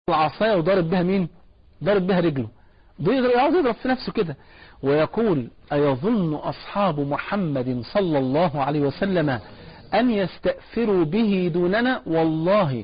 العصاية وضارب بها مين ضارب بها رجله يقعد يضرب في نفسه كده ويقول أيظن أصحاب محمد صلى الله عليه وسلم أن يستأثروا به دوننا والله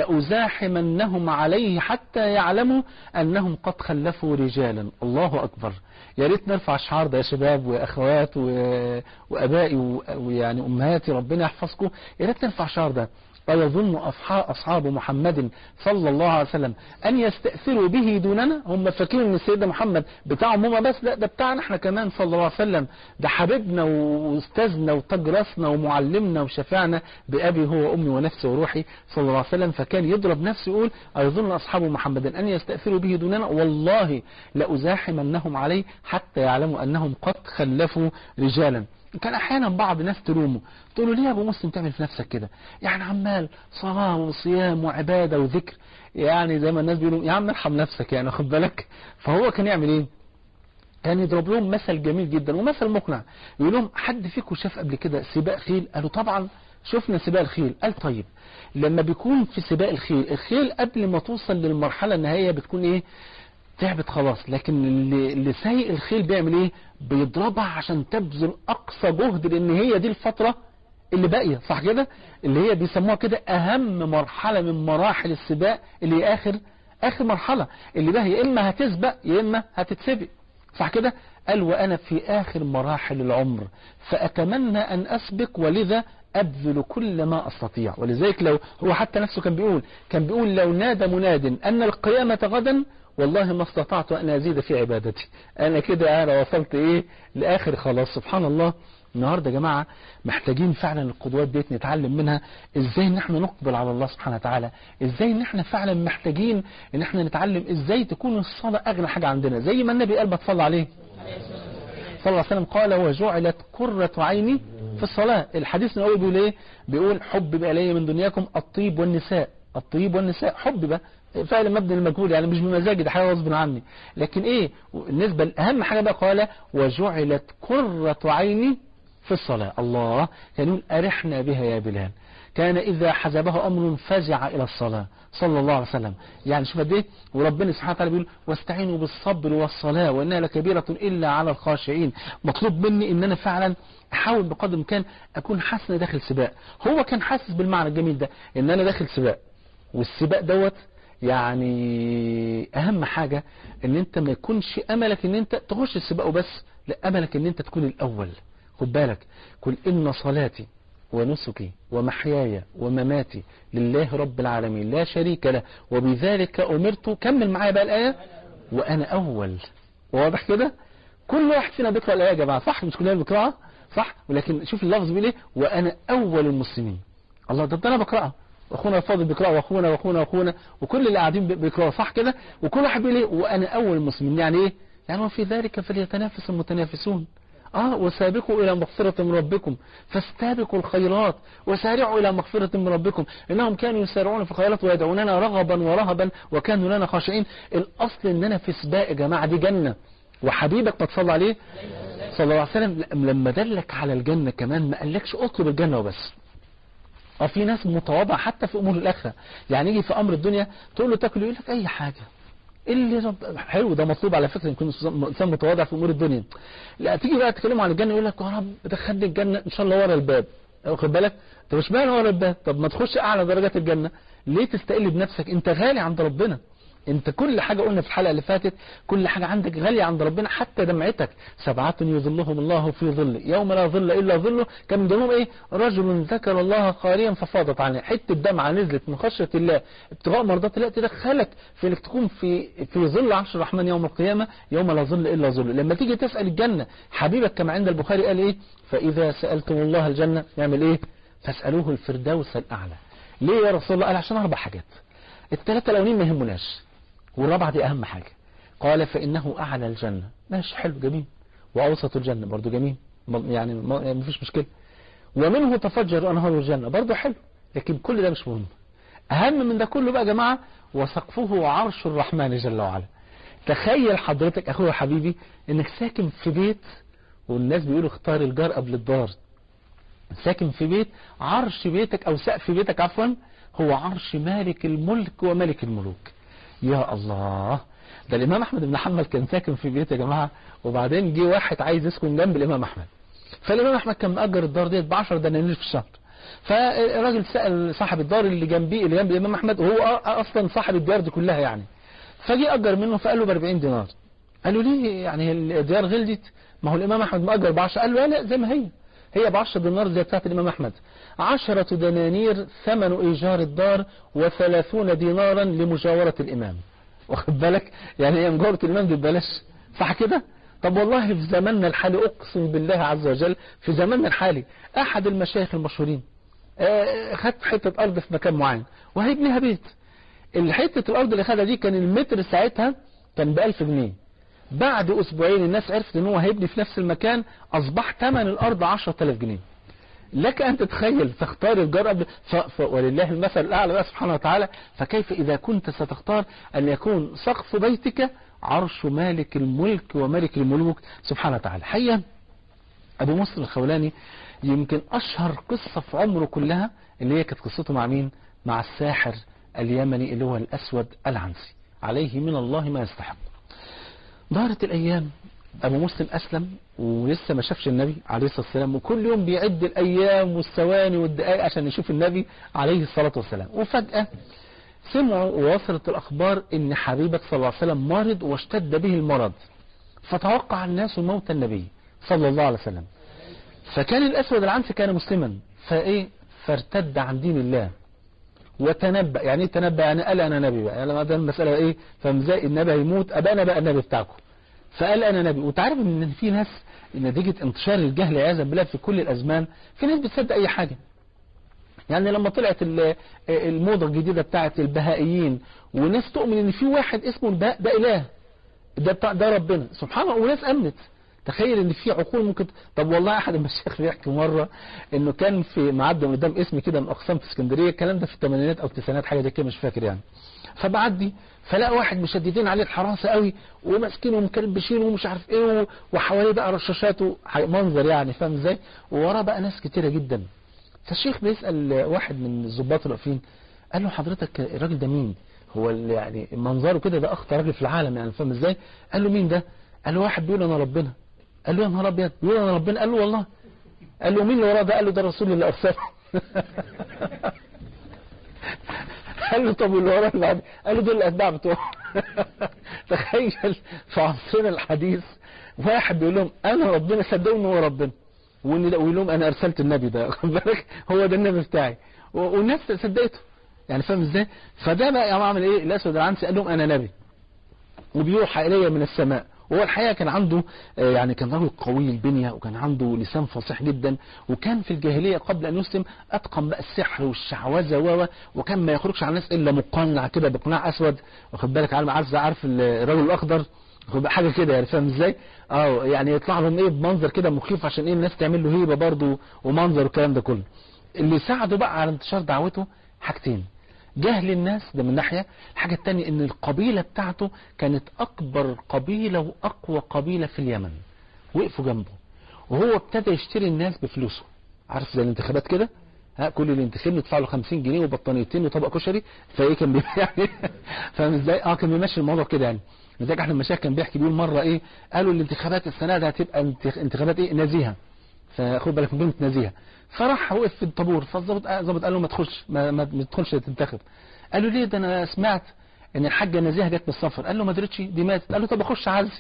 لأزاحمنهم عليه حتى يعلموا أنهم قد خلفوا رجالا الله أكبر يا ريت نرفع الشعار ده يا شباب وأخوات و... وأبائي و... ويعني أمهاتي ربنا يحفظكم يا ريت نرفع الشعار ده ويظن أصحاب محمد صلى الله عليه وسلم أن يستأثروا به دوننا هم فاكرين أن السيدة محمد بتاعهم هم بس لا ده بتاعنا احنا كمان صلى الله عليه وسلم ده حبيبنا واستاذنا وتاج راسنا ومعلمنا وشفعنا بأبي هو وأمي ونفسي وروحي صلى الله عليه وسلم فكان يضرب نفسه يقول أيظن أصحاب محمد أن يستأثروا به دوننا والله لأزاحمنهم عليه حتى يعلموا أنهم قد خلفوا رجالا كان احيانا بعض الناس تلومه تقول له ليه يا ابو مسلم تعمل في نفسك كده يعني عمال صلاة وصيام وعبادة وذكر يعني زي ما الناس بيقولوا يا عم ارحم نفسك يعني خد بالك فهو كان يعمل ايه كان يضرب لهم مثل جميل جدا ومثل مقنع يقول لهم حد فيكم شاف قبل كده سباق خيل قالوا طبعا شفنا سباق الخيل قال طيب لما بيكون في سباق الخيل الخيل قبل ما توصل للمرحلة النهائية بتكون ايه تعبت خلاص لكن اللي, اللي سايق الخيل بيعمل ايه بيضربها عشان تبذل اقصى جهد لان هي دي الفترة اللي باقية صح كده اللي هي بيسموها كده اهم مرحلة من مراحل السباق اللي هي اخر اخر مرحلة اللي بقى يا اما هتسبق يا اما هتتسبق صح كده قال وانا في اخر مراحل العمر فاتمنى ان اسبق ولذا أبذل كل ما أستطيع ولذلك لو هو حتى نفسه كان بيقول كان بيقول لو نادى مناد أن القيامة غدا والله ما استطعت أن أزيد في عبادتي أنا كده أنا وصلت إيه لآخر خلاص سبحان الله النهاردة يا جماعة محتاجين فعلا القدوات ديت نتعلم منها ازاي ان احنا نقبل على الله سبحانه وتعالى ازاي ان احنا فعلا محتاجين ان احنا نتعلم ازاي تكون الصلاة اغلى حاجة عندنا زي ما النبي قال بتصلى عليه صلى الله عليه وسلم قال وجعلت قرة عيني في الصلاة الحديث الأول بيقول ايه بيقول حبب إلي من دنياكم الطيب والنساء الطيب والنساء حبب فعلا مبني المجهول يعني مش بمزاجي ده حاجة غصب عني لكن ايه النسبة الأهم حاجة بقى قال وجعلت قرة عيني في الصلاة الله كان يقول أرحنا بها يا بلال كان إذا حزبه أمر فزع إلى الصلاة صلى الله عليه وسلم يعني شوف قد ايه وربنا سبحانه وتعالى بيقول واستعينوا بالصبر والصلاة وإنها لكبيرة إلا على الخاشعين مطلوب مني إن أنا فعلا أحاول بقدر الإمكان أكون حاسس داخل سباق هو كان حاسس بالمعنى الجميل ده إن أنا داخل سباق والسباق دوت يعني أهم حاجة إن أنت ما يكونش أملك إن أنت تخش السباق وبس لا أملك إن أنت تكون الأول خد بالك قل إن صلاتي ونسكي ومحياي ومماتي لله رب العالمين لا شريك له وبذلك أمرت كمل معايا بقى الآية وأنا أول واضح كده كل واحد فينا بيقرأ الآية يا جماعة صح مش كلنا بنقرأها صح ولكن شوف اللفظ بيقول ايه وأنا أول المسلمين الله ده أنا بقرأها واخونا الفاضل بيقرأ واخونا واخونا واخونا وكل اللي قاعدين بيقرأوا صح كده وكل واحد بيقول ايه وانا اول المسلمين يعني ايه يعني وفي ذلك فليتنافس المتنافسون اه وسابقوا الى مغفرة من ربكم فاستابقوا الخيرات وسارعوا الى مغفرة من ربكم انهم كانوا يسارعون في الخيرات ويدعوننا رغبا ورهبا وكانوا لنا خاشعين الاصل اننا في سباق يا جماعة دي جنة وحبيبك ما تصلى عليه صلى الله عليه وسلم لما دلك على الجنة كمان ما قالكش اطلب الجنة وبس اه في ناس متواضعة حتى في امور الاخره يعني يجي في امر الدنيا تقول له تاكل يقول لك اي حاجة اللي رب حلو ده مطلوب على فكرة يكون انسان متواضع في امور الدنيا لا تيجي بقى تكلموا عن الجنة يقول لك يا رب دخلني الجنة ان شاء الله ورا الباب واخد بالك طب مش معنى ورا الباب طب ما تخش اعلى درجات الجنة ليه تستقل بنفسك انت غالي عند ربنا انت كل حاجة قلنا في الحلقة اللي فاتت كل حاجة عندك غالية عند ربنا حتى دمعتك سبعة يظلهم الله في ظل يوم لا ظل إلا ظله كان من ضمنهم ايه رجل ذكر الله خاليا ففاضت عنه حتة دمعة نزلت من خشية الله ابتغاء مرضات الله تدخلك في انك تكون في في ظل عرش الرحمن يوم القيامة يوم لا ظل إلا ظله لما تيجي تسأل الجنة حبيبك كما عند البخاري قال ايه فإذا سألتم الله الجنة يعمل ايه فاسألوه الفردوس الأعلى ليه يا رسول الله قال عشان أربع حاجات الثلاثة الأولين ما يهمناش والرابعة دي أهم حاجة قال فإنه أعلى الجنة ماشي حلو جميل وأوسط الجنة برضو جميل يعني ما فيش مشكلة ومنه تفجر أنهار الجنة برضو حلو لكن كل ده مش مهم أهم من ده كله بقى يا جماعة وسقفه عرش الرحمن جل وعلا تخيل حضرتك أخويا حبيبي إنك ساكن في بيت والناس بيقولوا اختار الجار قبل الدار ساكن في بيت عرش بيتك أو سقف بيتك عفوا هو عرش مالك الملك وملك الملوك يا الله ده الامام احمد بن حنبل كان ساكن في بيت يا جماعه وبعدين جه واحد عايز يسكن جنب الامام احمد فالامام احمد كان مأجر الدار ديت ب 10 دنانير في الشهر فالراجل سأل صاحب الدار اللي جنبيه اللي جنب الامام احمد وهو اصلا صاحب الديار دي كلها يعني فجي اجر منه فقال له ب 40 دينار قال له ليه يعني الديار غلدت ما هو الامام احمد مأجر ب 10 قال له لا زي ما هي هي ب 10 دينار زي بتاعت الامام احمد عشرة دنانير ثمن ايجار الدار وثلاثون دينارا لمجاورة الامام واخد بالك يعني هي مجاورة الامام دي ببلاش صح كده طب والله في زماننا الحالي اقسم بالله عز وجل في زماننا الحالي احد المشايخ المشهورين خد حتة ارض في مكان معين وهيبنيها بيت الحتة الارض اللي خدها دي كان المتر ساعتها كان ب 1000 جنيه بعد اسبوعين الناس عرفت ان هو هيبني في نفس المكان اصبح ثمن الارض 10000 جنيه لك ان تتخيل تختار الجار قبل ف... ف... ولله المثل الاعلى بقى سبحانه وتعالى فكيف اذا كنت ستختار ان يكون سقف بيتك عرش مالك الملك وملك الملوك سبحانه وتعالى حقيقة ابو مسلم الخولاني يمكن اشهر قصة في عمره كلها اللي هي كانت قصته مع مين مع الساحر اليمني اللي هو الاسود العنسي عليه من الله ما يستحق دارت الايام ابو مسلم اسلم ولسه ما شافش النبي عليه الصلاة والسلام وكل يوم بيعد الايام والثواني والدقائق عشان يشوف النبي عليه الصلاة والسلام وفجأة سمعوا ووصلت الاخبار ان حبيبك صلى الله عليه وسلم مرض واشتد به المرض فتوقع الناس موت النبي صلى الله عليه وسلم فكان الاسود العنسي كان مسلما فايه فارتد عن دين الله وتنبأ يعني ايه تنبأ يعني قال انا نبي بقى يعني ده المسألة ايه فمزاي النبي هيموت ابقى انا بقى النبي بتاعكم فقال انا نبي وتعرف ان في ناس نتيجة انتشار الجهل عياذا بالله في كل الازمان في ناس بتصدق اي حاجة يعني لما طلعت الموضة الجديدة بتاعت البهائيين وناس تؤمن ان في واحد اسمه البهاء ده اله ده بتاع ده ربنا سبحان الله وناس امنت تخيل ان في عقول ممكن طب والله احد المشايخ بيحكي مره انه كان في معدي قدام اسم كده من اقسام في اسكندريه الكلام ده في الثمانينات او التسعينات حاجه زي كده مش فاكر يعني فبعدي فلقى واحد مشددين عليه الحراسه قوي وماسكينه ومكلبشينه ومش عارف ايه وحواليه بقى رشاشات منظر يعني فاهم ازاي ووراه بقى ناس كتيره جدا فالشيخ بيسال واحد من الضباط الواقفين قال له حضرتك الراجل ده مين هو يعني منظره كده ده اخطر راجل في العالم يعني فاهم ازاي قال له مين ده قال له واحد بيقول انا ربنا قال له يا نهار ابيض بيقول انا ربنا قال له والله قال له مين اللي وراه ده قال له ده الرسول اللي ارسله قال له طب واللي وراه اللي قال له دول الاتباع بتوعه تخيل في عصرنا الحديث واحد بيقول لهم انا ربنا صدقوا ان هو ربنا وان ويقول لهم انا ارسلت النبي ده خد بالك هو ده النبي بتاعي والناس صدقته يعني فاهم ازاي فده بقى يا عامل ايه الاسود العنسي قال لهم انا نبي وبيوحى الي من السماء وهو الحقيقة كان عنده يعني كان رجل قوي البنية وكان عنده لسان فصيح جدا وكان في الجاهلية قبل أن يسلم أتقن بقى السحر والشعوذة و وكان ما يخرجش على الناس إلا مقنع كده بقناع أسود واخد بالك عارف عارف عارف الرجل الأخضر حاجة كده يعني فاهم ازاي اه يعني يطلع لهم ايه بمنظر كده مخيف عشان ايه الناس تعمل له هيبة برضه ومنظر والكلام ده كله اللي ساعده بقى على انتشار دعوته حاجتين جهل الناس ده من ناحية الحاجة التانية ان القبيلة بتاعته كانت اكبر قبيلة واقوى قبيلة في اليمن وقفوا جنبه وهو ابتدى يشتري الناس بفلوسه عارف زي الانتخابات كده ها كل اللي ينتخبني يدفع له 50 جنيه وبطانيتين وطبق كشري فايه كان بي يعني فاهم ازاي اه كان بيمشي الموضوع كده يعني لذلك احنا المشايخ كان بيحكي بيقول مره ايه قالوا الانتخابات السنه دي هتبقى انتخابات ايه نزيهه فخد بالك من كلمه نزيهه فراح وقف في الطابور فالظابط الظابط قال له ما تخش ما, ما, ما تدخلش تنتخب قال له ليه ده انا سمعت ان الحاجه نزيهه جت من السفر قال له ما درتش دي ماتت قال له طب اخش اعزي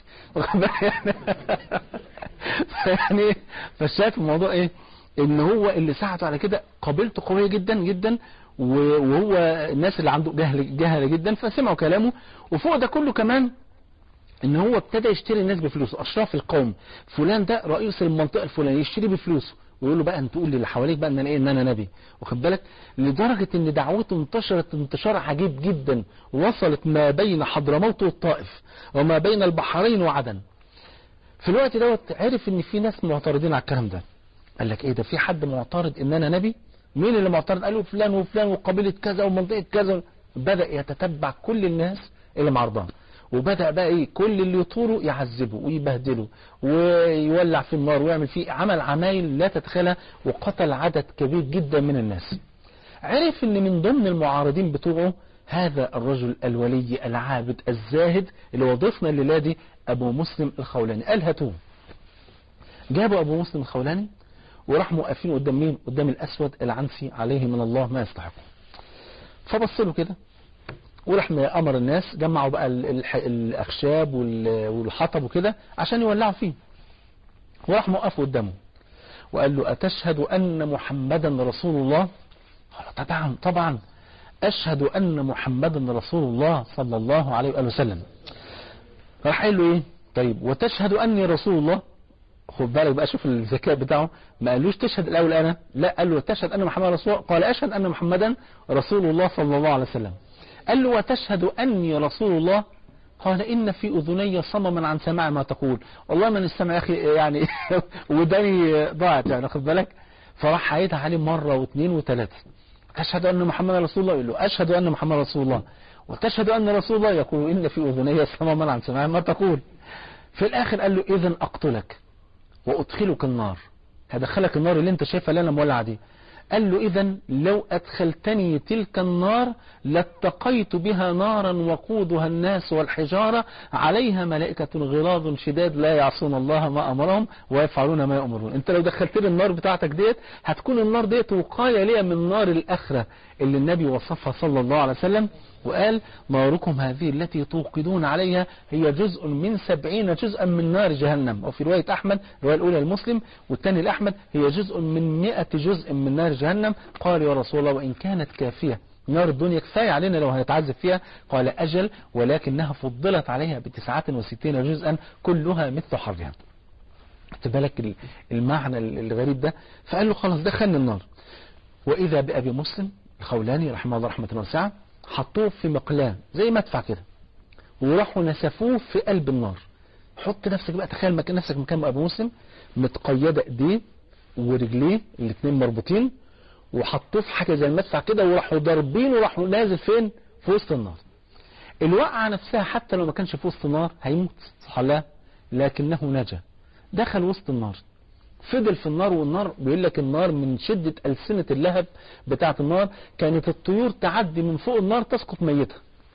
يعني فشايف الموضوع ايه ان هو اللي ساعده على كده قابلته قويه جدا جدا وهو الناس اللي عنده جهل جهل جدا فسمعوا كلامه وفوق ده كله كمان ان هو ابتدى يشتري الناس بفلوسه اشراف القوم فلان ده رئيس المنطقه الفلانيه يشتري بفلوسه ويقول له بقى انت تقول للي حواليك بقى ان انا ايه ان انا نبي واخد بالك لدرجه ان دعوته انتشرت انتشار عجيب جدا وصلت ما بين حضرموت والطائف وما بين البحرين وعدن في الوقت دوت عرف ان في ناس معترضين على الكلام ده قال لك ايه ده في حد معترض ان انا نبي مين اللي معترض قالوا فلان وفلان وقبيله كذا ومنطقه كذا بدا يتتبع كل الناس اللي معرضان وبدأ بقى ايه كل اللي يطوله يعذبه ويبهدله ويولع في النار ويعمل فيه عمل عمايل لا تتخيلها وقتل عدد كبير جدا من الناس عرف ان من ضمن المعارضين بتوعه هذا الرجل الولي العابد الزاهد اللي هو ضيفنا الليلة دي أبو مسلم الخولاني قال هاتوه جابوا أبو مسلم الخولاني وراح موقفين قدام مين قدام الأسود العنسي عليه من الله ما يستحقه فبص له كده وراح أمر الناس جمعوا بقى الأخشاب والحطب وكده عشان يولعوا فيه وراح موقفه قدامه وقال له أتشهد أن محمدا رسول الله قال طبعا طبعا أشهد أن محمدا رسول الله صلى الله عليه وآله وسلم راح قال له إيه طيب وتشهد أني رسول الله خد بالك بقى شوف الذكاء بتاعه ما قالوش تشهد الأول أنا لا قال له تشهد أن محمدا رسول الله قال أشهد أن محمدا رسول الله صلى الله عليه وسلم قال له وتشهد أني رسول الله قال إن في أذني صمما عن سماع ما تقول والله من السمع يا أخي يعني وداني ضاعت يعني خد بالك فراح عيدها عليه مرة واثنين وثلاثة تشهد أن محمد رسول الله يقول له أشهد أن محمد رسول الله وتشهد أن رسول الله يقول إن في أذني صمما عن سماع ما تقول في الآخر قال له إذا أقتلك وأدخلك النار هدخلك النار اللي انت شايفها اللي انا مولع دي قال له إذا لو أدخلتني تلك النار لاتقيت بها نارا وقودها الناس والحجارة عليها ملائكة غلاظ شداد لا يعصون الله ما أمرهم ويفعلون ما يأمرون انت لو دخلت لي النار بتاعتك ديت هتكون النار ديت وقاية ليا من نار الأخرة اللي النبي وصفها صلى الله عليه وسلم وقال ناركم هذه التي توقدون عليها هي جزء من سبعين جزءا من نار جهنم وفي رواية أحمد الرواية الأولى المسلم والثاني الأحمد هي جزء من مئة جزء من نار جهنم قال يا رسول الله وإن كانت كافية نار الدنيا كفاية علينا لو هنتعذب فيها قال أجل ولكنها فضلت عليها بتسعة وستين جزءا كلها مثل حرها بالك المعنى الغريب ده فقال له خلاص دخلني النار وإذا بأبي مسلم الخولاني رحمه الله رحمة واسعة حطوه في مقلاة زي مدفع كده وراحوا نسفوه في قلب النار حط نفسك بقى تخيل مكان نفسك مكان ابو مسلم متقيدة ايديه ورجليه الاثنين مربوطين وحطوه في حاجة زي المدفع كده وراحوا ضاربين وراحوا نازل فين في وسط النار الوقعة نفسها حتى لو ما كانش في وسط النار هيموت صح لا لكنه نجا دخل وسط النار فضل في النار والنار بيقول لك النار من شدة ألسنة اللهب بتاعة النار كانت الطيور تعدي من فوق النار تسقط ميتة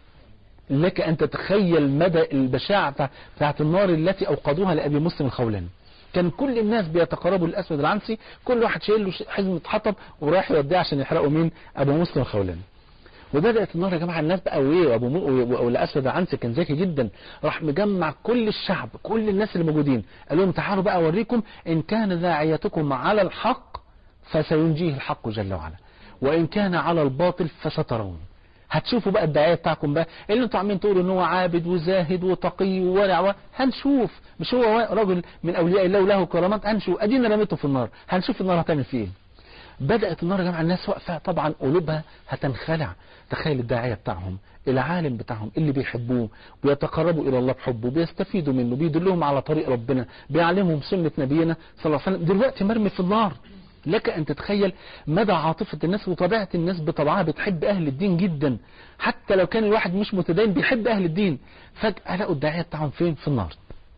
لك أن تتخيل مدى البشاعة بتاعة النار التي أوقدوها لأبي مسلم الخولاني كان كل الناس بيتقربوا للأسود العنسي كل واحد شايل له حزمة حطب ورايح يوديه عشان يحرقوا مين أبو مسلم الخولاني وبدأت النار يا جماعة الناس بقى وايه وابو مو الاسود عنسي كان ذكي جدا راح مجمع كل الشعب كل الناس اللي موجودين قال لهم تعالوا بقى اوريكم ان كان داعيتكم على الحق فسينجيه الحق جل وعلا وان كان على الباطل فسترون هتشوفوا بقى الداعية بتاعكم بقى اللي انتوا عاملين تقولوا ان هو عابد وزاهد وتقي وورع هنشوف مش هو رجل من اولياء الله وله كرامات هنشوف ادينا رميته في النار هنشوف النار هتعمل فيه ايه بدأت النار يا جماعة الناس واقفة طبعا قلوبها هتنخلع تخيل الداعية بتاعهم العالم بتاعهم اللي بيحبوه ويتقربوا إلى الله بحبه بيستفيدوا منه بيدلهم على طريق ربنا بيعلمهم سنة نبينا صلى الله عليه وسلم دلوقتي مرمي في النار لك أن تتخيل مدى عاطفة الناس وطبيعة الناس بطبعها بتحب أهل الدين جدا حتى لو كان الواحد مش متدين بيحب أهل الدين فجأة لقوا الداعية بتاعهم فين في النار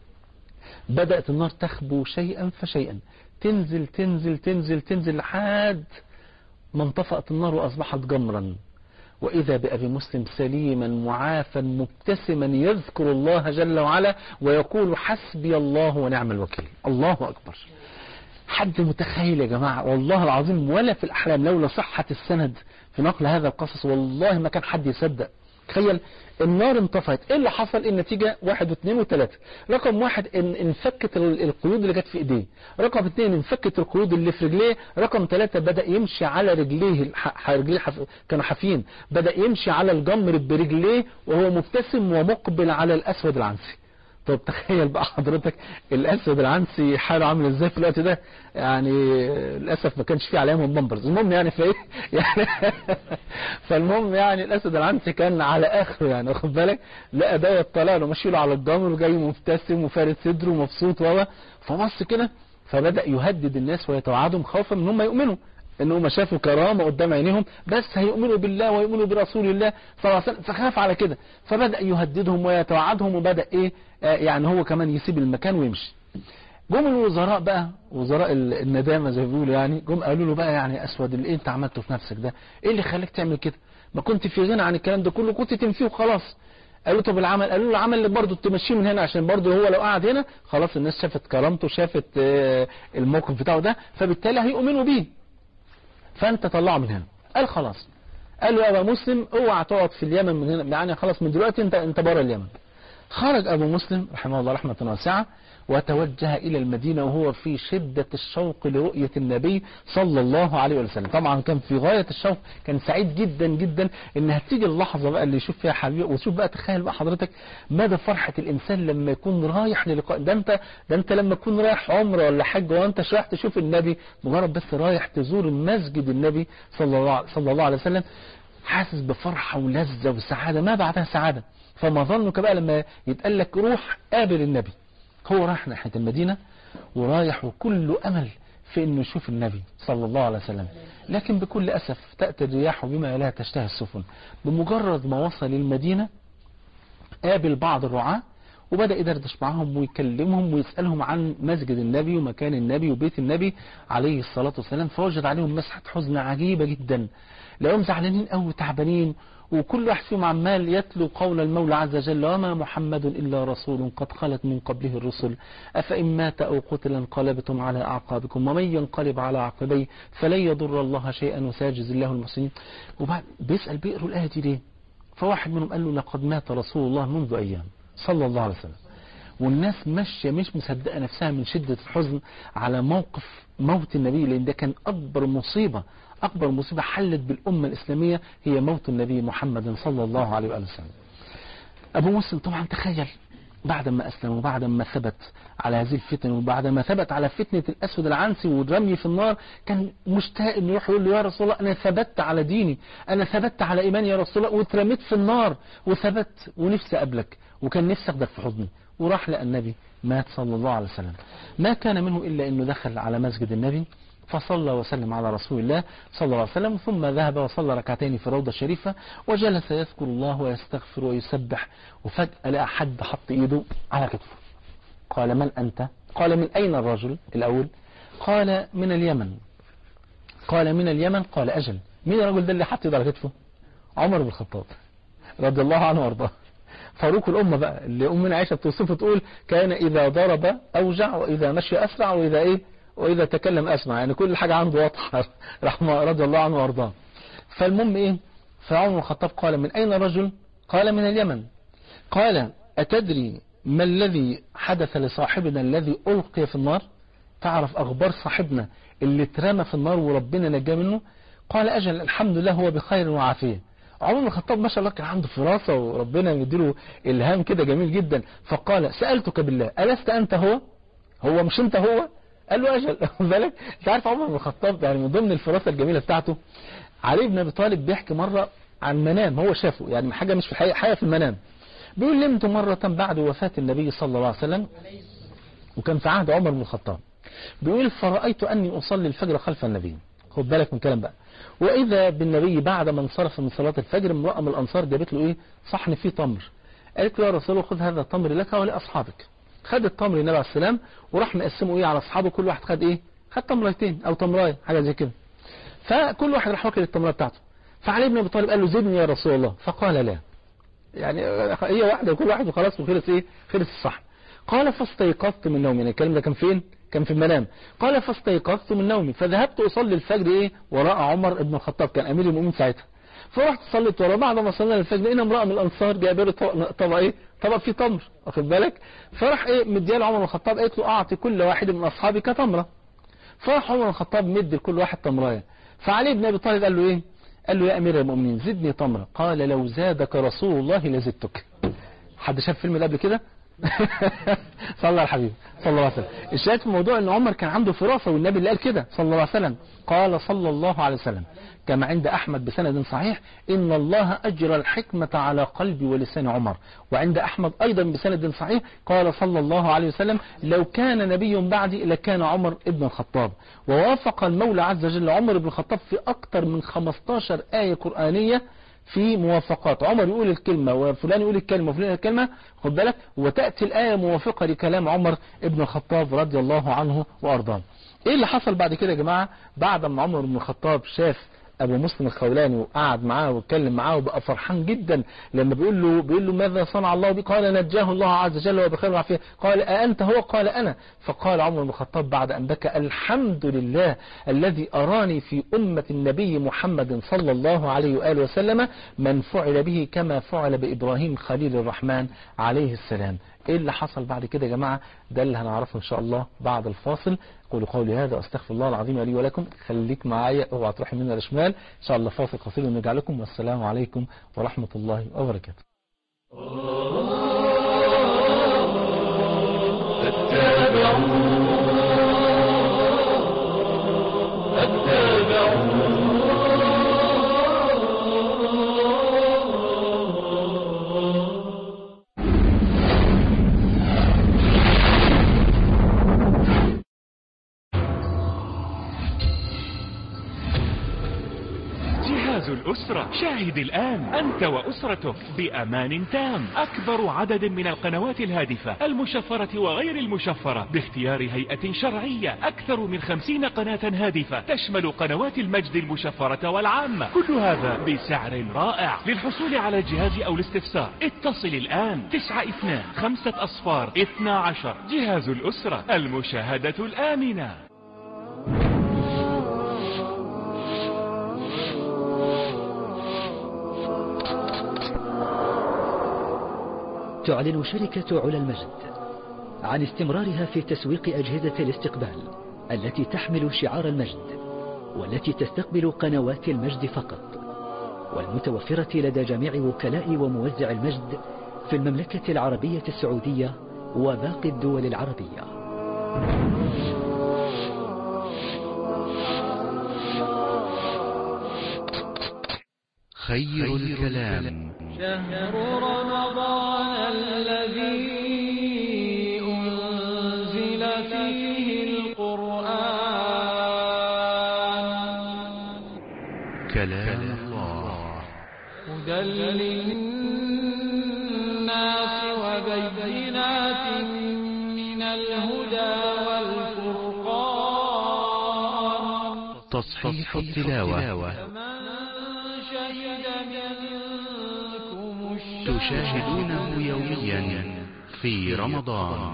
بدأت النار تخبو شيئا فشيئا تنزل تنزل تنزل تنزل لحد ما انطفأت النار وأصبحت جمرا وإذا بأبي مسلم سليما معافا مبتسما يذكر الله جل وعلا ويقول حسبي الله ونعم الوكيل الله أكبر حد متخيل يا جماعة والله العظيم ولا في الأحلام لولا صحة السند في نقل هذا القصص والله ما كان حد يصدق تخيل النار انطفت ايه اللي حصل النتيجة واحد واثنين وثلاثة رقم واحد ان انفكت القيود اللي جت في ايديه رقم اثنين انفكت القيود اللي في رجليه رقم ثلاثة بدأ يمشي على رجليه رجليه حف... كانوا حافيين بدأ يمشي على الجمر برجليه وهو مبتسم ومقبل على الاسود العنسي طب تخيل بقى حضرتك الاسود العنسي حاله عامل ازاي في الوقت ده يعني للاسف ما كانش فيه عليهم بامبرز المهم يعني في يعني فالمهم يعني الاسود العنسي كان على اخره يعني واخد بالك لقى دوت طالع له ماشي له على الجمر وجاي مبتسم وفارد صدره ومبسوط وهو فبص كده فبدا يهدد الناس ويتوعدهم خوفا من هم يؤمنوا ان هم شافوا كرامة قدام عينيهم بس هيؤمنوا بالله ويؤمنوا برسول الله صلى الله عليه وسلم فخاف على كده فبدأ يهددهم ويتوعدهم وبدأ ايه آه يعني هو كمان يسيب المكان ويمشي جم الوزراء بقى وزراء الندامة زي ما بيقولوا يعني جم قالوا له بقى يعني اسود اللي انت عملته في نفسك ده ايه اللي خليك تعمل كده ما كنت في غنى عن الكلام ده كله كنت تنفيه وخلاص قالوا طب العمل قالوا له العمل اللي برضه تمشيه من هنا عشان برضه هو لو قعد هنا خلاص الناس شافت كرامته شافت آه، الموقف بتاعه ده فبالتالي هيؤمنوا بيه فانت طلعه من هنا قال خلاص قال له يا ابا مسلم اوعى تقعد في اليمن من هنا يعني خلاص من دلوقتي انت انت بره اليمن خرج ابو مسلم رحمه الله رحمه واسعه وتوجه إلى المدينة وهو في شدة الشوق لرؤية النبي صلى الله عليه وسلم طبعا كان في غاية الشوق كان سعيد جدا جدا ان هتيجي اللحظة بقى اللي يشوف فيها حبيبه وشوف بقى تخيل بقى حضرتك مدى فرحة الإنسان لما يكون رايح للقاء ده انت ده انت لما تكون رايح عمره ولا حج وانت رايح تشوف النبي مجرد بس رايح تزور مسجد النبي صلى الله صلى الله عليه وسلم حاسس بفرحة ولذة وسعادة ما بعدها سعادة فما ظنك بقى لما يتقال لك روح قابل النبي هو رايح ناحية المدينة ورايح وكله أمل في أنه يشوف النبي صلى الله عليه وسلم لكن بكل أسف تأتي الرياح بما لا تشتهي السفن بمجرد ما وصل المدينة قابل بعض الرعاة وبدأ يدردش معاهم ويكلمهم ويسألهم عن مسجد النبي ومكان النبي وبيت النبي عليه الصلاة والسلام فوجد عليهم مسحة حزن عجيبة جدا لقوهم زعلانين قوي تعبانين وكل واحد فيهم عمال يتلو قول المولى عز وجل وما محمد إلا رسول قد خلت من قبله الرسل أفإن مات أو قتل انقلبتم على أعقابكم ومن ينقلب على عقبيه فلن يضر الله شيئا وسيجزي الله المحسنين وبعد بيسأل بيقروا الآية دي ليه فواحد منهم قال له لقد مات رسول الله منذ أيام صلى الله عليه وسلم والناس ماشية مش مصدقة نفسها من شدة الحزن على موقف موت النبي لأن ده كان أكبر مصيبة أكبر مصيبة حلت بالأمة الإسلامية هي موت النبي محمد صلى الله عليه وآله وسلم أبو مسلم طبعا تخيل بعد ما أسلم وبعد ما ثبت على هذه الفتن وبعد ما ثبت على فتنة الأسود العنسي والرمي في النار كان مشتاق إنه يروح يقول له يا رسول الله أنا ثبت على ديني أنا ثبت على إيماني يا رسول الله واترميت في النار وثبت ونفسي أقابلك وكان نفسي أخدك في حضني وراح لقى النبي مات صلى الله عليه وسلم ما كان منه إلا أنه دخل على مسجد النبي فصلى وسلم على رسول الله صلى الله عليه وسلم ثم ذهب وصلى ركعتين في الروضة الشريفة وجلس يذكر الله ويستغفر ويسبح وفجأة لقى حد حط ايده على كتفه قال من أنت قال من أين الرجل الأول قال من اليمن قال من اليمن قال أجل مين الرجل ده اللي حط ايده على كتفه عمر بن الخطاب رضي الله عنه وارضاه فاروق الأمة بقى اللي أمنا عائشة بتوصفه تقول كان إذا ضرب أوجع وإذا مشي أسرع وإذا إيه وإذا تكلم أسمع يعني كل حاجة عنده واضحة رحمه رضي الله عنه وارضاه فالمهم إيه فعمر بن الخطاب قال من أين الرجل قال من اليمن قال أتدري ما الذي حدث لصاحبنا الذي ألقي في النار تعرف أخبار صاحبنا اللي اترمى في النار وربنا نجاه منه قال أجل الحمد لله هو بخير وعافية عمر بن الخطاب ما شاء الله كان عنده فراسة وربنا يديله إلهام كده جميل جدا فقال سألتك بالله ألست أنت هو هو مش أنت هو قال له أجل بالك انت عارف عمر بن الخطاب يعني من ضمن الفراسة الجميلة بتاعته علي بن أبي طالب بيحكي مرة عن منام هو شافه يعني حاجة مش في الحقيقة حاجة في المنام بيقول نمت مرة بعد وفاة النبي صلى الله عليه وسلم وكان في عهد عمر بن الخطاب بيقول فرأيت أني أصلي الفجر خلف النبي خد بالك من كلام بقى وإذا بالنبي بعد ما انصرف من صلاة الفجر امرأة من الأنصار جابت له إيه صحن فيه تمر قالت له يا رسول الله خذ هذا التمر لك ولأصحابك خد التمر النبي عليه السلام وراح مقسمه إيه على أصحابه كل واحد خد إيه خد تمرتين أو تمراية حاجة زي كده فكل واحد راح واكل التمرة بتاعته فعلي بن أبي طالب قال له زدني يا رسول الله فقال لا يعني هي واحدة وكل واحد وخلاص وخلص إيه خلص الصحن قال فاستيقظت من نومي يعني الكلام ده كان فين كان في المنام قال فاستيقظت من نومي فذهبت أصلي الفجر إيه وراء عمر بن الخطاب كان أمير المؤمنين ساعتها فرحت صليت ورا بعد ما صلينا الفجر لقينا امرأة من الأنصار جايبه له طبق طبق إيه طبق فيه تمر واخد بالك فراح إيه مديها عمر بن الخطاب قالت له أعطي كل واحد من أصحابك تمرة فراح عمر بن الخطاب مد لكل واحد تمراية فعلي بن أبي طالب قال له إيه قال له يا أمير المؤمنين زدني تمرة قال لو زادك رسول الله لزدتك حد شاف فيلم ده قبل كده صلى الله على الحبيب صلى الله عليه وسلم الشاهد في الموضوع ان عمر كان عنده فراسة والنبي اللي قال كده صلى الله عليه وسلم قال صلى الله عليه وسلم كما عند أحمد بسند صحيح إن الله أجرى الحكمة على قلب ولسان عمر وعند أحمد أيضا بسند صحيح قال صلى الله عليه وسلم لو كان نبي بعدي لكان عمر ابن الخطاب ووافق المولى عز وجل عمر بن الخطاب في أكثر من 15 آية قرآنية في موافقات عمر يقول الكلمة وفلان يقول الكلمة وفلان الكلمة خد بالك وتأتي الآية موافقة لكلام عمر ابن الخطاب رضي الله عنه وأرضاه ايه اللي حصل بعد كده يا جماعة بعد ما عمر بن الخطاب شاف ابو مسلم الخولاني وقعد معاه واتكلم معاه وبقى فرحان جدا لما بيقول له بيقول له ماذا صنع الله بي قال نجاه الله عز وجل وبخير وعافيه قال أأنت هو قال أنا فقال عمر بن الخطاب بعد أن بكى الحمد لله الذي أراني في أمة النبي محمد صلى الله عليه وآله وسلم من فعل به كما فعل بإبراهيم خليل الرحمن عليه السلام ايه اللي حصل بعد كده يا جماعة ده اللي هنعرفه ان شاء الله بعد الفاصل قولوا قولي هذا واستغفر الله العظيم لي ولكم خليك معايا اوعى تروح يمين ولا شمال ان شاء الله فاصل قصير ونرجع لكم والسلام عليكم ورحمة الله وبركاته جهاز الأسرة شاهد الآن أنت وأسرتك بأمان تام أكبر عدد من القنوات الهادفة المشفرة وغير المشفرة باختيار هيئة شرعية أكثر من خمسين قناة هادفة تشمل قنوات المجد المشفرة والعامة كل هذا بسعر رائع للحصول على الجهاز أو الاستفسار اتصل الآن تسعة اثنان خمسة أصفار اثنى عشر جهاز الأسرة المشاهدة الآمنة تعلن شركة علا المجد عن استمرارها في تسويق أجهزة الاستقبال التي تحمل شعار المجد والتي تستقبل قنوات المجد فقط والمتوفرة لدى جميع وكلاء وموزع المجد في المملكة العربية السعودية وباقي الدول العربية خير الكلام شهر رمضان الذي أنزل فيه القرآن كلام الله هدى للناس وبينات من الهدى والفرقان تصحيح التلاوة فمن شهد منكم الشهر تشاهدونه يوميا في رمضان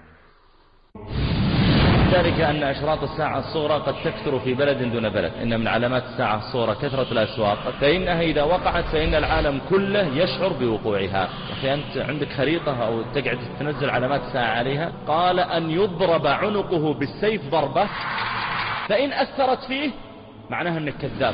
ذلك أن أشراط الساعة الصغرى قد تكثر في بلد دون بلد إن من علامات الساعة الصغرى كثرة الأسواق فإنها إذا وقعت فإن العالم كله يشعر بوقوعها أخي أنت عندك خريطة أو تقعد تنزل علامات الساعة عليها قال أن يضرب عنقه بالسيف ضربة فإن أثرت فيه معناها أنك كذاب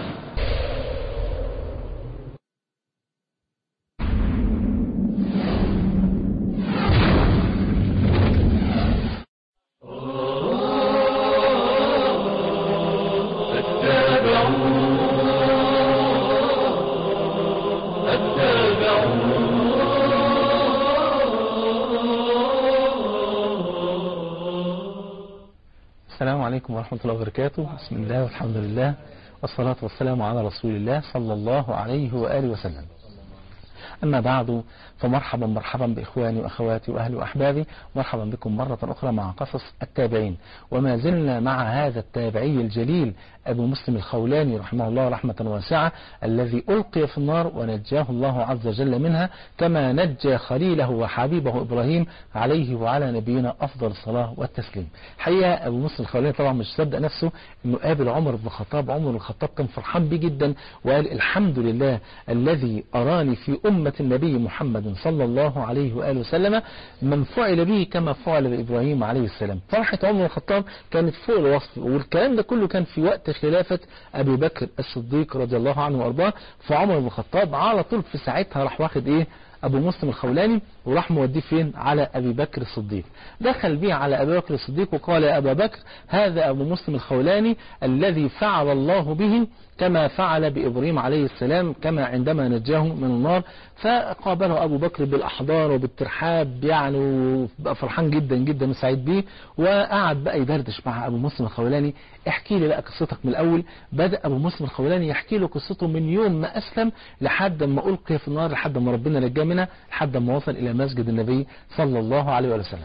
السلام عليكم ورحمة الله وبركاته بسم الله والحمد لله والصلاة والسلام على رسول الله صلى الله عليه وآله وسلم أما بعد فمرحبا مرحبا بإخواني وأخواتي وأهلي وأحبابي مرحبا بكم مرة أخرى مع قصص التابعين وما زلنا مع هذا التابعي الجليل أبو مسلم الخولاني رحمه الله رحمة واسعة الذي ألقي في النار ونجاه الله عز وجل منها كما نجى خليله وحبيبه إبراهيم عليه وعلى نبينا أفضل الصلاة والتسليم حقيقة أبو مسلم الخولاني طبعا مش صدق نفسه أنه قابل عمر بن الخطاب عمر بن الخطاب كان فرحان بيه جدا وقال الحمد لله الذي أراني في أمة النبي محمد صلى الله عليه وآله وسلم من فعل به كما فعل بإبراهيم عليه السلام فرحة عمر بن الخطاب كانت فوق الوصف والكلام ده كله كان في وقت خلافة أبي بكر الصديق رضي الله عنه وأرضاه فعمر بن الخطاب على طول في ساعتها راح واخد إيه أبو مسلم الخولاني وراح موديه فين على أبي بكر الصديق دخل بيه على أبي بكر الصديق وقال يا أبا بكر هذا أبو مسلم الخولاني الذي فعل الله به كما فعل بإبراهيم عليه السلام كما عندما نجاه من النار فقابله أبو بكر بالأحضار وبالترحاب يعني وبقى فرحان جدا جدا وسعيد بيه وقعد بقى يدردش مع أبو مسلم الخولاني احكي لي بقى قصتك من الأول بدأ أبو مسلم الخولاني يحكي له قصته من يوم ما أسلم لحد ما ألقي في النار لحد ما ربنا نجاه منها لحد ما وصل إلى مسجد النبي صلى الله عليه وسلم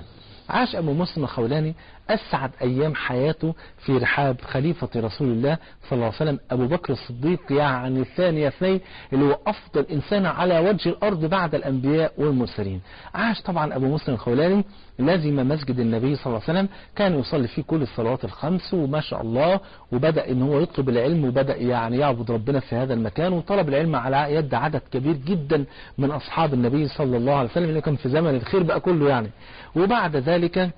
عاش أبو مسلم الخولاني أسعد أيام حياته في رحاب خليفة رسول الله صلى الله عليه وسلم أبو بكر الصديق يعني ثاني اثنين اللي هو أفضل إنسان على وجه الأرض بعد الأنبياء والمرسلين عاش طبعا أبو مسلم الخولاني لازم مسجد النبي صلى الله عليه وسلم كان يصلي فيه كل الصلوات الخمس وما شاء الله وبدأ ان هو يطلب العلم وبدأ يعني يعبد ربنا في هذا المكان وطلب العلم على يد عدد كبير جدا من أصحاب النبي صلى الله عليه وسلم اللي كان في زمن الخير بقى كله يعني وبعد ذلك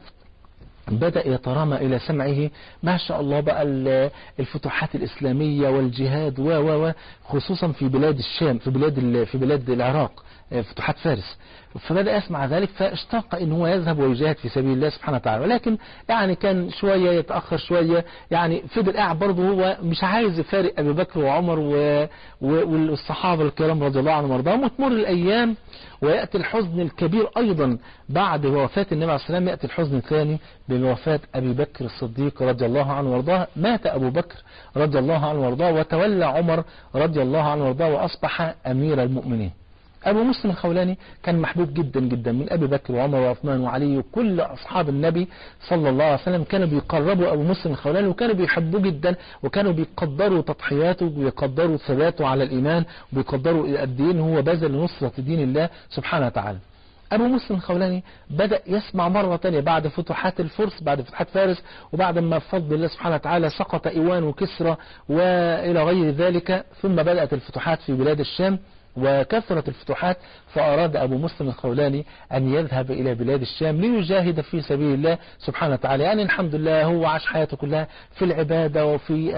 بدأ يترامى إلى سمعه ما شاء الله بقى الفتوحات الإسلامية والجهاد و و و خصوصا في بلاد الشام في بلاد في بلاد العراق فتوحات فارس فبدأ يسمع ذلك فاشتاق ان هو يذهب ويجاهد في سبيل الله سبحانه وتعالى ولكن يعني كان شوية يتأخر شوية يعني فضل قاعد برضه هو مش عايز يفارق أبي بكر وعمر و... و... والصحابة الكرام رضي الله عنهم وارضاهم وتمر الأيام ويأتي الحزن الكبير أيضا بعد وفاة النبي عليه السلام يأتي الحزن الثاني بوفاة أبي بكر الصديق رضي الله عنه وارضاه مات أبو بكر رضي الله عنه وارضاه وتولى عمر رضي الله عنه وارضاه وأصبح أمير المؤمنين أبو مسلم الخولاني كان محبوب جدا جدا من أبي بكر وعمر وعثمان وعلي وكل أصحاب النبي صلى الله عليه وسلم كانوا بيقربوا أبو مسلم الخولاني وكانوا بيحبوه جدا وكانوا بيقدروا تضحياته وبيقدروا ثباته على الإيمان وبيقدروا قد ايه هو بذل لنصرة دين الله سبحانه وتعالى أبو مسلم الخولاني بدأ يسمع مرة تانية بعد فتوحات الفرس بعد فتوحات فارس وبعد ما بفضل الله سبحانه وتعالى سقط إيوان وكسرى وإلى غير ذلك ثم بدأت الفتوحات في بلاد الشام وكثرت الفتوحات فأراد أبو مسلم الخولاني أن يذهب إلى بلاد الشام ليجاهد في سبيل الله سبحانه وتعالى يعني الحمد لله هو عاش حياته كلها في العبادة وفي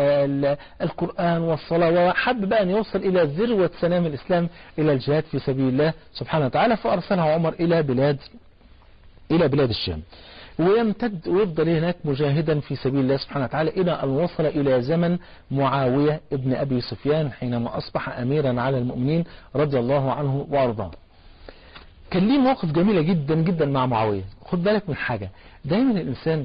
القرآن والصلاة وحب بقى أن يوصل إلى ذروة سلام الإسلام إلى الجهاد في سبيل الله سبحانه وتعالى فأرسله عمر إلى بلاد إلى بلاد الشام ويمتد ويفضل هناك مجاهدا في سبيل الله سبحانه وتعالى إلى أن وصل إلى زمن معاوية ابن أبي سفيان حينما أصبح أميرا على المؤمنين رضي الله عنه وأرضاه كان ليه مواقف جميلة جدا جدا مع معاوية خد بالك من حاجة دايما الإنسان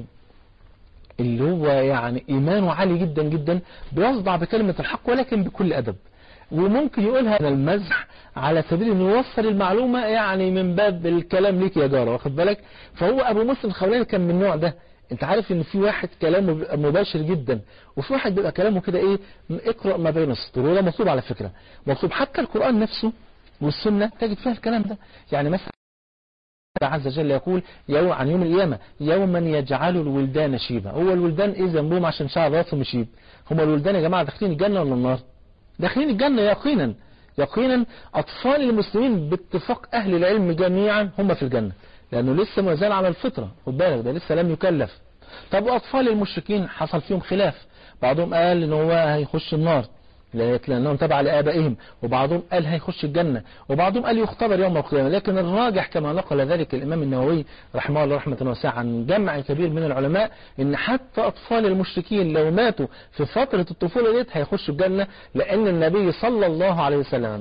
اللي هو يعني إيمانه عالي جدا جدا بيصدع بكلمة الحق ولكن بكل أدب وممكن يقولها من المزح على سبيل انه يوصل المعلومة يعني من باب الكلام ليك يا جارة واخد بالك فهو ابو مسلم الخولاني كان من النوع ده انت عارف ان في واحد كلامه بيبقى مباشر جدا وفي واحد بيبقى كلامه كده ايه اقرأ ما بين السطور وده مطلوب على فكرة مطلوب حتى القرآن نفسه والسنة تجد فيها الكلام ده يعني مثلا الله عز وجل يقول يوم عن يوم القيامة يوما يجعل الولدان شيبا هو الولدان ايه ذنبهم عشان شعر راسهم يشيب هم الولدان يا جماعة داخلين الجنة ولا النار داخلين الجنة يقينا يقينا أطفال المسلمين باتفاق أهل العلم جميعا هم في الجنة لأنه لسه ما زال على الفطرة خد بالك ده لسه لم يكلف طب وأطفال المشركين حصل فيهم خلاف بعضهم قال إن هو هيخش النار لأنهم تبع لآبائهم وبعضهم قال هيخش الجنة وبعضهم قال يختبر يوم القيامة لكن الراجح كما نقل ذلك الإمام النووي رحمه الله رحمة واسعة عن جمع كبير من العلماء إن حتى أطفال المشركين لو ماتوا في فترة الطفولة ديت هيخشوا الجنة لأن النبي صلى الله عليه وسلم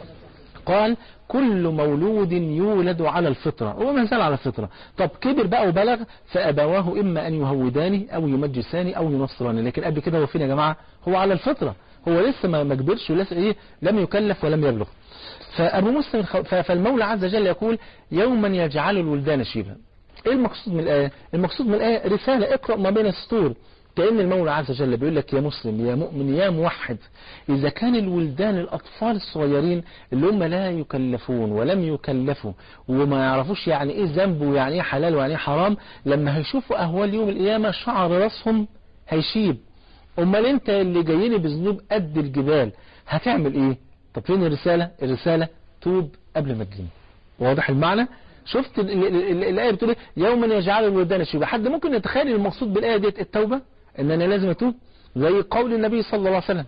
قال كل مولود يولد على الفطرة هو ما زال على الفطرة طب كبر بقى وبلغ فأبواه إما أن يهوداني أو يمجساني أو ينصراني لكن قبل كده هو فين يا جماعة هو على الفطرة هو لسه ما كبرش ولسه ايه لم يكلف ولم يبلغ فابو مسلم فالمولى عز وجل يقول يوما يجعل الولدان شيبا ايه المقصود من الايه المقصود من الايه رساله اقرا ما بين السطور كأن المولى عز وجل بيقول لك يا مسلم يا مؤمن يا موحد إذا كان الولدان الأطفال الصغيرين اللي هم لا يكلفون ولم يكلفوا وما يعرفوش يعني إيه ذنب ويعني إيه حلال ويعني إيه حرام لما هيشوفوا أهوال يوم القيامة شعر راسهم هيشيب امال انت اللي جايني بذنوب قد الجبال هتعمل ايه طب فين الرسالة الرسالة توب قبل ما تجيني واضح المعنى شفت الآية بتقول يوما يجعل الولدان شيبا حد ممكن يتخيل المقصود بالآية ديت التوبة ان انا لازم اتوب زي قول النبي صلى الله عليه وسلم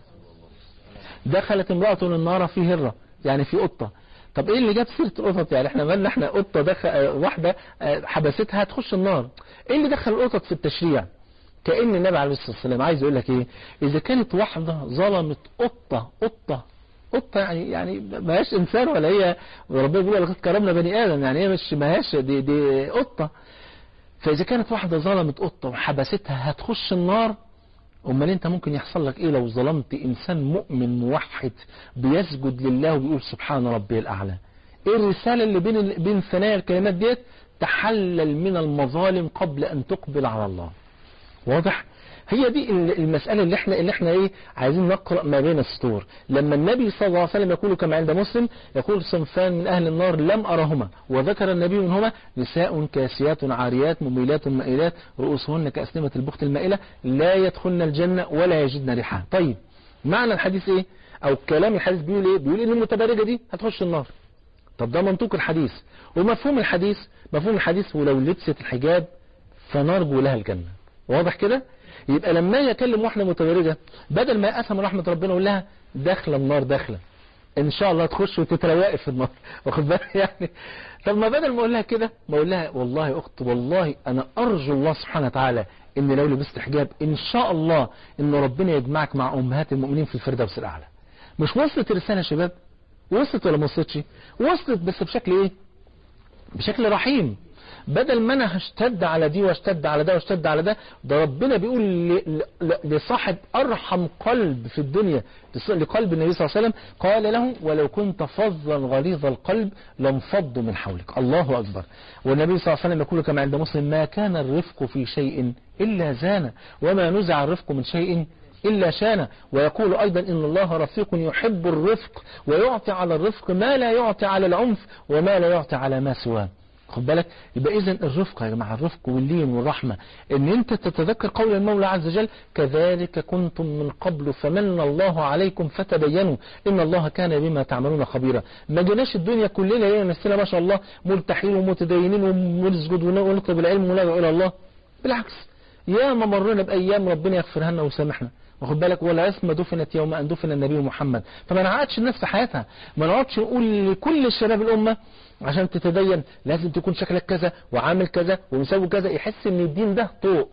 دخلت امرأة النار في هرة يعني في قطة طب ايه اللي جاب سيرة القطط يعني احنا مالنا احنا قطة دخل واحدة حبستها هتخش النار ايه اللي دخل القطط في التشريع كأن النبي عليه الصلاة والسلام عايز يقول لك ايه اذا كانت واحدة ظلمت قطة قطة قطة يعني يعني ما هياش انسان ولا هي ربنا بيقول لقد كرمنا بني ادم يعني هي مش ما هياش دي دي قطة فاذا كانت واحدة ظلمت قطة وحبستها هتخش النار امال انت ممكن يحصل لك ايه لو ظلمت انسان مؤمن موحد بيسجد لله وبيقول سبحان ربي الاعلى ايه الرسالة اللي بين بين ثنايا الكلمات ديت تحلل من المظالم قبل أن تقبل على الله واضح هي دي المسألة اللي احنا اللي احنا ايه عايزين نقرأ ما بين السطور لما النبي صلى الله عليه وسلم يقول كما عند مسلم يقول صنفان من أهل النار لم أرهما وذكر النبي منهما نساء كاسيات عاريات مميلات مائلات رؤوسهن كأسنمة البخت المائلة لا يدخلن الجنة ولا يجدن ريحها طيب معنى الحديث ايه او كلام الحديث بيقول ايه بيقول ان المتبرجة دي هتخش النار طب ده منطوق الحديث ومفهوم الحديث مفهوم الحديث ولو لبست الحجاب فنرجو لها الجنة واضح كده يبقى لما يكلم واحدة متبرجة بدل ما يقسم رحمة ربنا يقول لها داخلة النار داخلة ان شاء الله تخش وتترواقف في النار واخد بالك يعني طب ما بدل ما اقول لها كده ما اقول لها والله يا اخت والله انا ارجو الله سبحانه وتعالى ان لو لبست حجاب ان شاء الله ان ربنا يجمعك مع امهات المؤمنين في الفردوس الاعلى مش وصلت الرسالة يا شباب وصلت ولا ما وصلتش وصلت بس بشكل ايه بشكل رحيم بدل ما انا هشتد على دي واشتد على ده واشتد على ده ده ربنا بيقول ل- ل- لصاحب ارحم قلب في الدنيا لقلب النبي صلى الله عليه وسلم قال له ولو كنت فظا غليظ القلب لانفضوا من حولك الله اكبر والنبي صلى الله عليه وسلم يقول كما عند مسلم ما كان الرفق في شيء الا زانه وما نزع الرفق من شيء إلا شانه ويقول أيضا إن الله رفيق يحب الرفق ويعطي على الرفق ما لا يعطي على العنف وما لا يعطي على ما سواه خد بالك يبقى اذا الرفق يا جماعه الرفق واللين والرحمه ان انت تتذكر قول المولى عز وجل كذلك كنتم من قبل فمن الله عليكم فتبينوا ان الله كان بما تعملون خبيرا ما جيناش الدنيا كلنا لينا نفسنا ما شاء الله مرتاحين ومتدينين ونسجد ونطلب العلم وندعو الى الله بالعكس يا ما مرينا بايام ربنا يغفرها لنا ويسامحنا واخد بالك والعصمة دفنت يوم أن دفن النبي محمد فما نعادش الناس في حياتها ما نقعدش نقول لكل شباب الأمة عشان تتدين لازم تكون شكلك كذا وعامل كذا ومسوي كذا يحس ان الدين ده طوق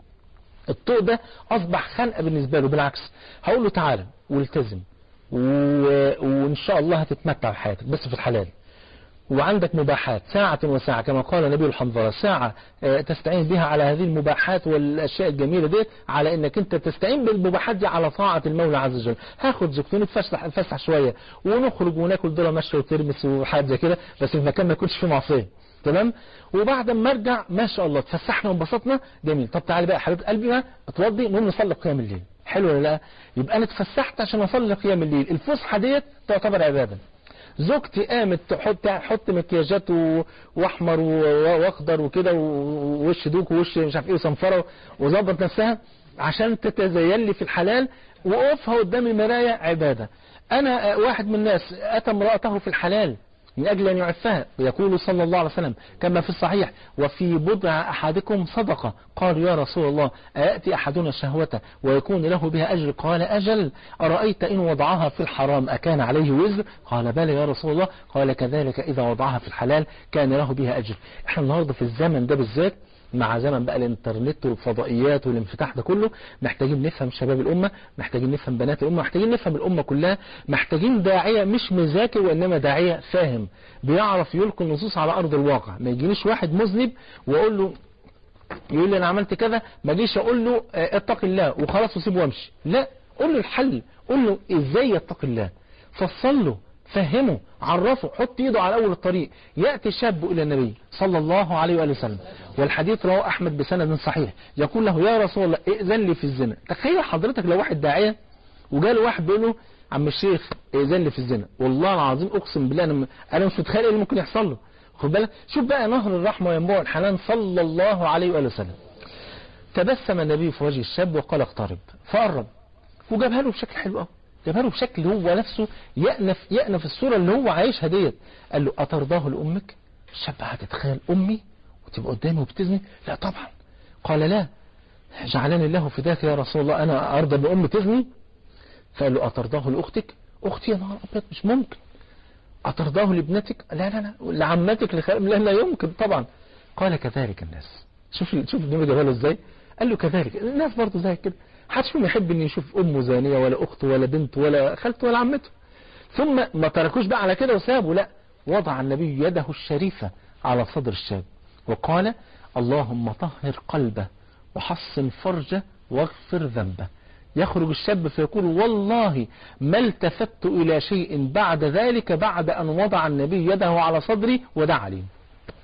الطوق ده أصبح خنقة بالنسبة له بالعكس هقول له تعالى والتزم و... وإن شاء الله هتتمتع بحياتك بس في الحلال وعندك مباحات ساعة وساعة كما قال نبي الحنظلة ساعة آه، تستعين بها على هذه المباحات والأشياء الجميلة دي على انك انت تستعين بالمباحات دي على طاعة المولى عز وجل هاخد زوجتي نتفسح نتفسح شوية ونخرج وناكل ذرة مشي وترمس وحاجة زي كده بس في مكان ما يكونش فيه معصية تمام وبعد ما ارجع ما شاء الله اتفسحنا وانبسطنا جميل طب تعالى بقى يا حبيب قلبي بقى اتوضي نقوم نصلي قيام الليل حلو ولا لا يبقى انا اتفسحت عشان اصلي قيام الليل الفسحه ديت تعتبر عباده زوجتي قامت تحط تحط مكياجات و- واحمر و- واخضر وكده و- ووش دوك ووش مش عارف ايه وصنفره وظبط نفسها عشان تتزين لي في الحلال وقفها قدام المرايه عباده انا آه، واحد من الناس اتى امراته في الحلال من أجل أن يعفها ويقول صلى الله عليه وسلم كما في الصحيح وفي بضع أحدكم صدقة قال يا رسول الله أيأتي أحدنا شهوته ويكون له بها أجر قال أجل أرأيت إن وضعها في الحرام أكان عليه وزر قال بلى يا رسول الله قال كذلك إذا وضعها في الحلال كان له بها أجر احنا النهاردة في الزمن ده بالذات مع زمن بقى الانترنت والفضائيات والانفتاح ده كله محتاجين نفهم شباب الأمة محتاجين نفهم بنات الأمة محتاجين نفهم الأمة كلها محتاجين داعية مش مذاكر وإنما داعية فاهم بيعرف يلقي النصوص على أرض الواقع ما يجينيش واحد مذنب وأقول له يقول لي أنا عملت كذا ما جيش أقول له آه، اتق الله وخلاص وسيبه وامشي لا قول له الحل قول له إزاي يتقي الله فصل له فهمه عرفه حط ايده على اول الطريق يأتي شاب الى النبي صلى الله عليه وآله وسلم والحديث رواه احمد بسند صحيح يقول له يا رسول الله ائذن لي في الزنا تخيل حضرتك لو واحد داعية وجاله واحد بيقول له عم الشيخ ائذن لي في الزنا والله العظيم اقسم بالله انا م- انا مش متخيل ايه اللي ممكن يحصل له خد بالك شوف بقى نهر الرحمه وينبوع الحنان صلى الله عليه وآله وسلم تبسم النبي في وجه الشاب وقال اقترب فقرب وجابها له بشكل حلو قوي جابها له بشكل هو نفسه يأنف يأنف الصورة اللي هو عايشها ديت قال له أترضاه لأمك الشاب هتتخيل أمي وتبقى قدامي وبتزني لا طبعا قال لا جعلني الله فداك يا رسول الله أنا أرضى بأمي تزني فقال له أترضاه لأختك أختي يا نهار أبيض مش ممكن أترضاه لابنتك لا لا لا لعمتك لخالم لا لا يمكن طبعا قال كذلك الناس شوف شوف النبي جابها له ازاي قال له كذلك الناس برضه زي كده محدش فيهم يحب ان يشوف امه زانيه ولا اخته ولا بنته ولا خالته ولا عمته ثم ما تركوش بقى على كده وسابوا لا وضع النبي يده الشريفة على صدر الشاب وقال اللهم طهر قلبه وحصن فرجه واغفر ذنبه يخرج الشاب فيقول والله ما التفت إلى شيء بعد ذلك بعد أن وضع النبي يده على صدري ودعا لي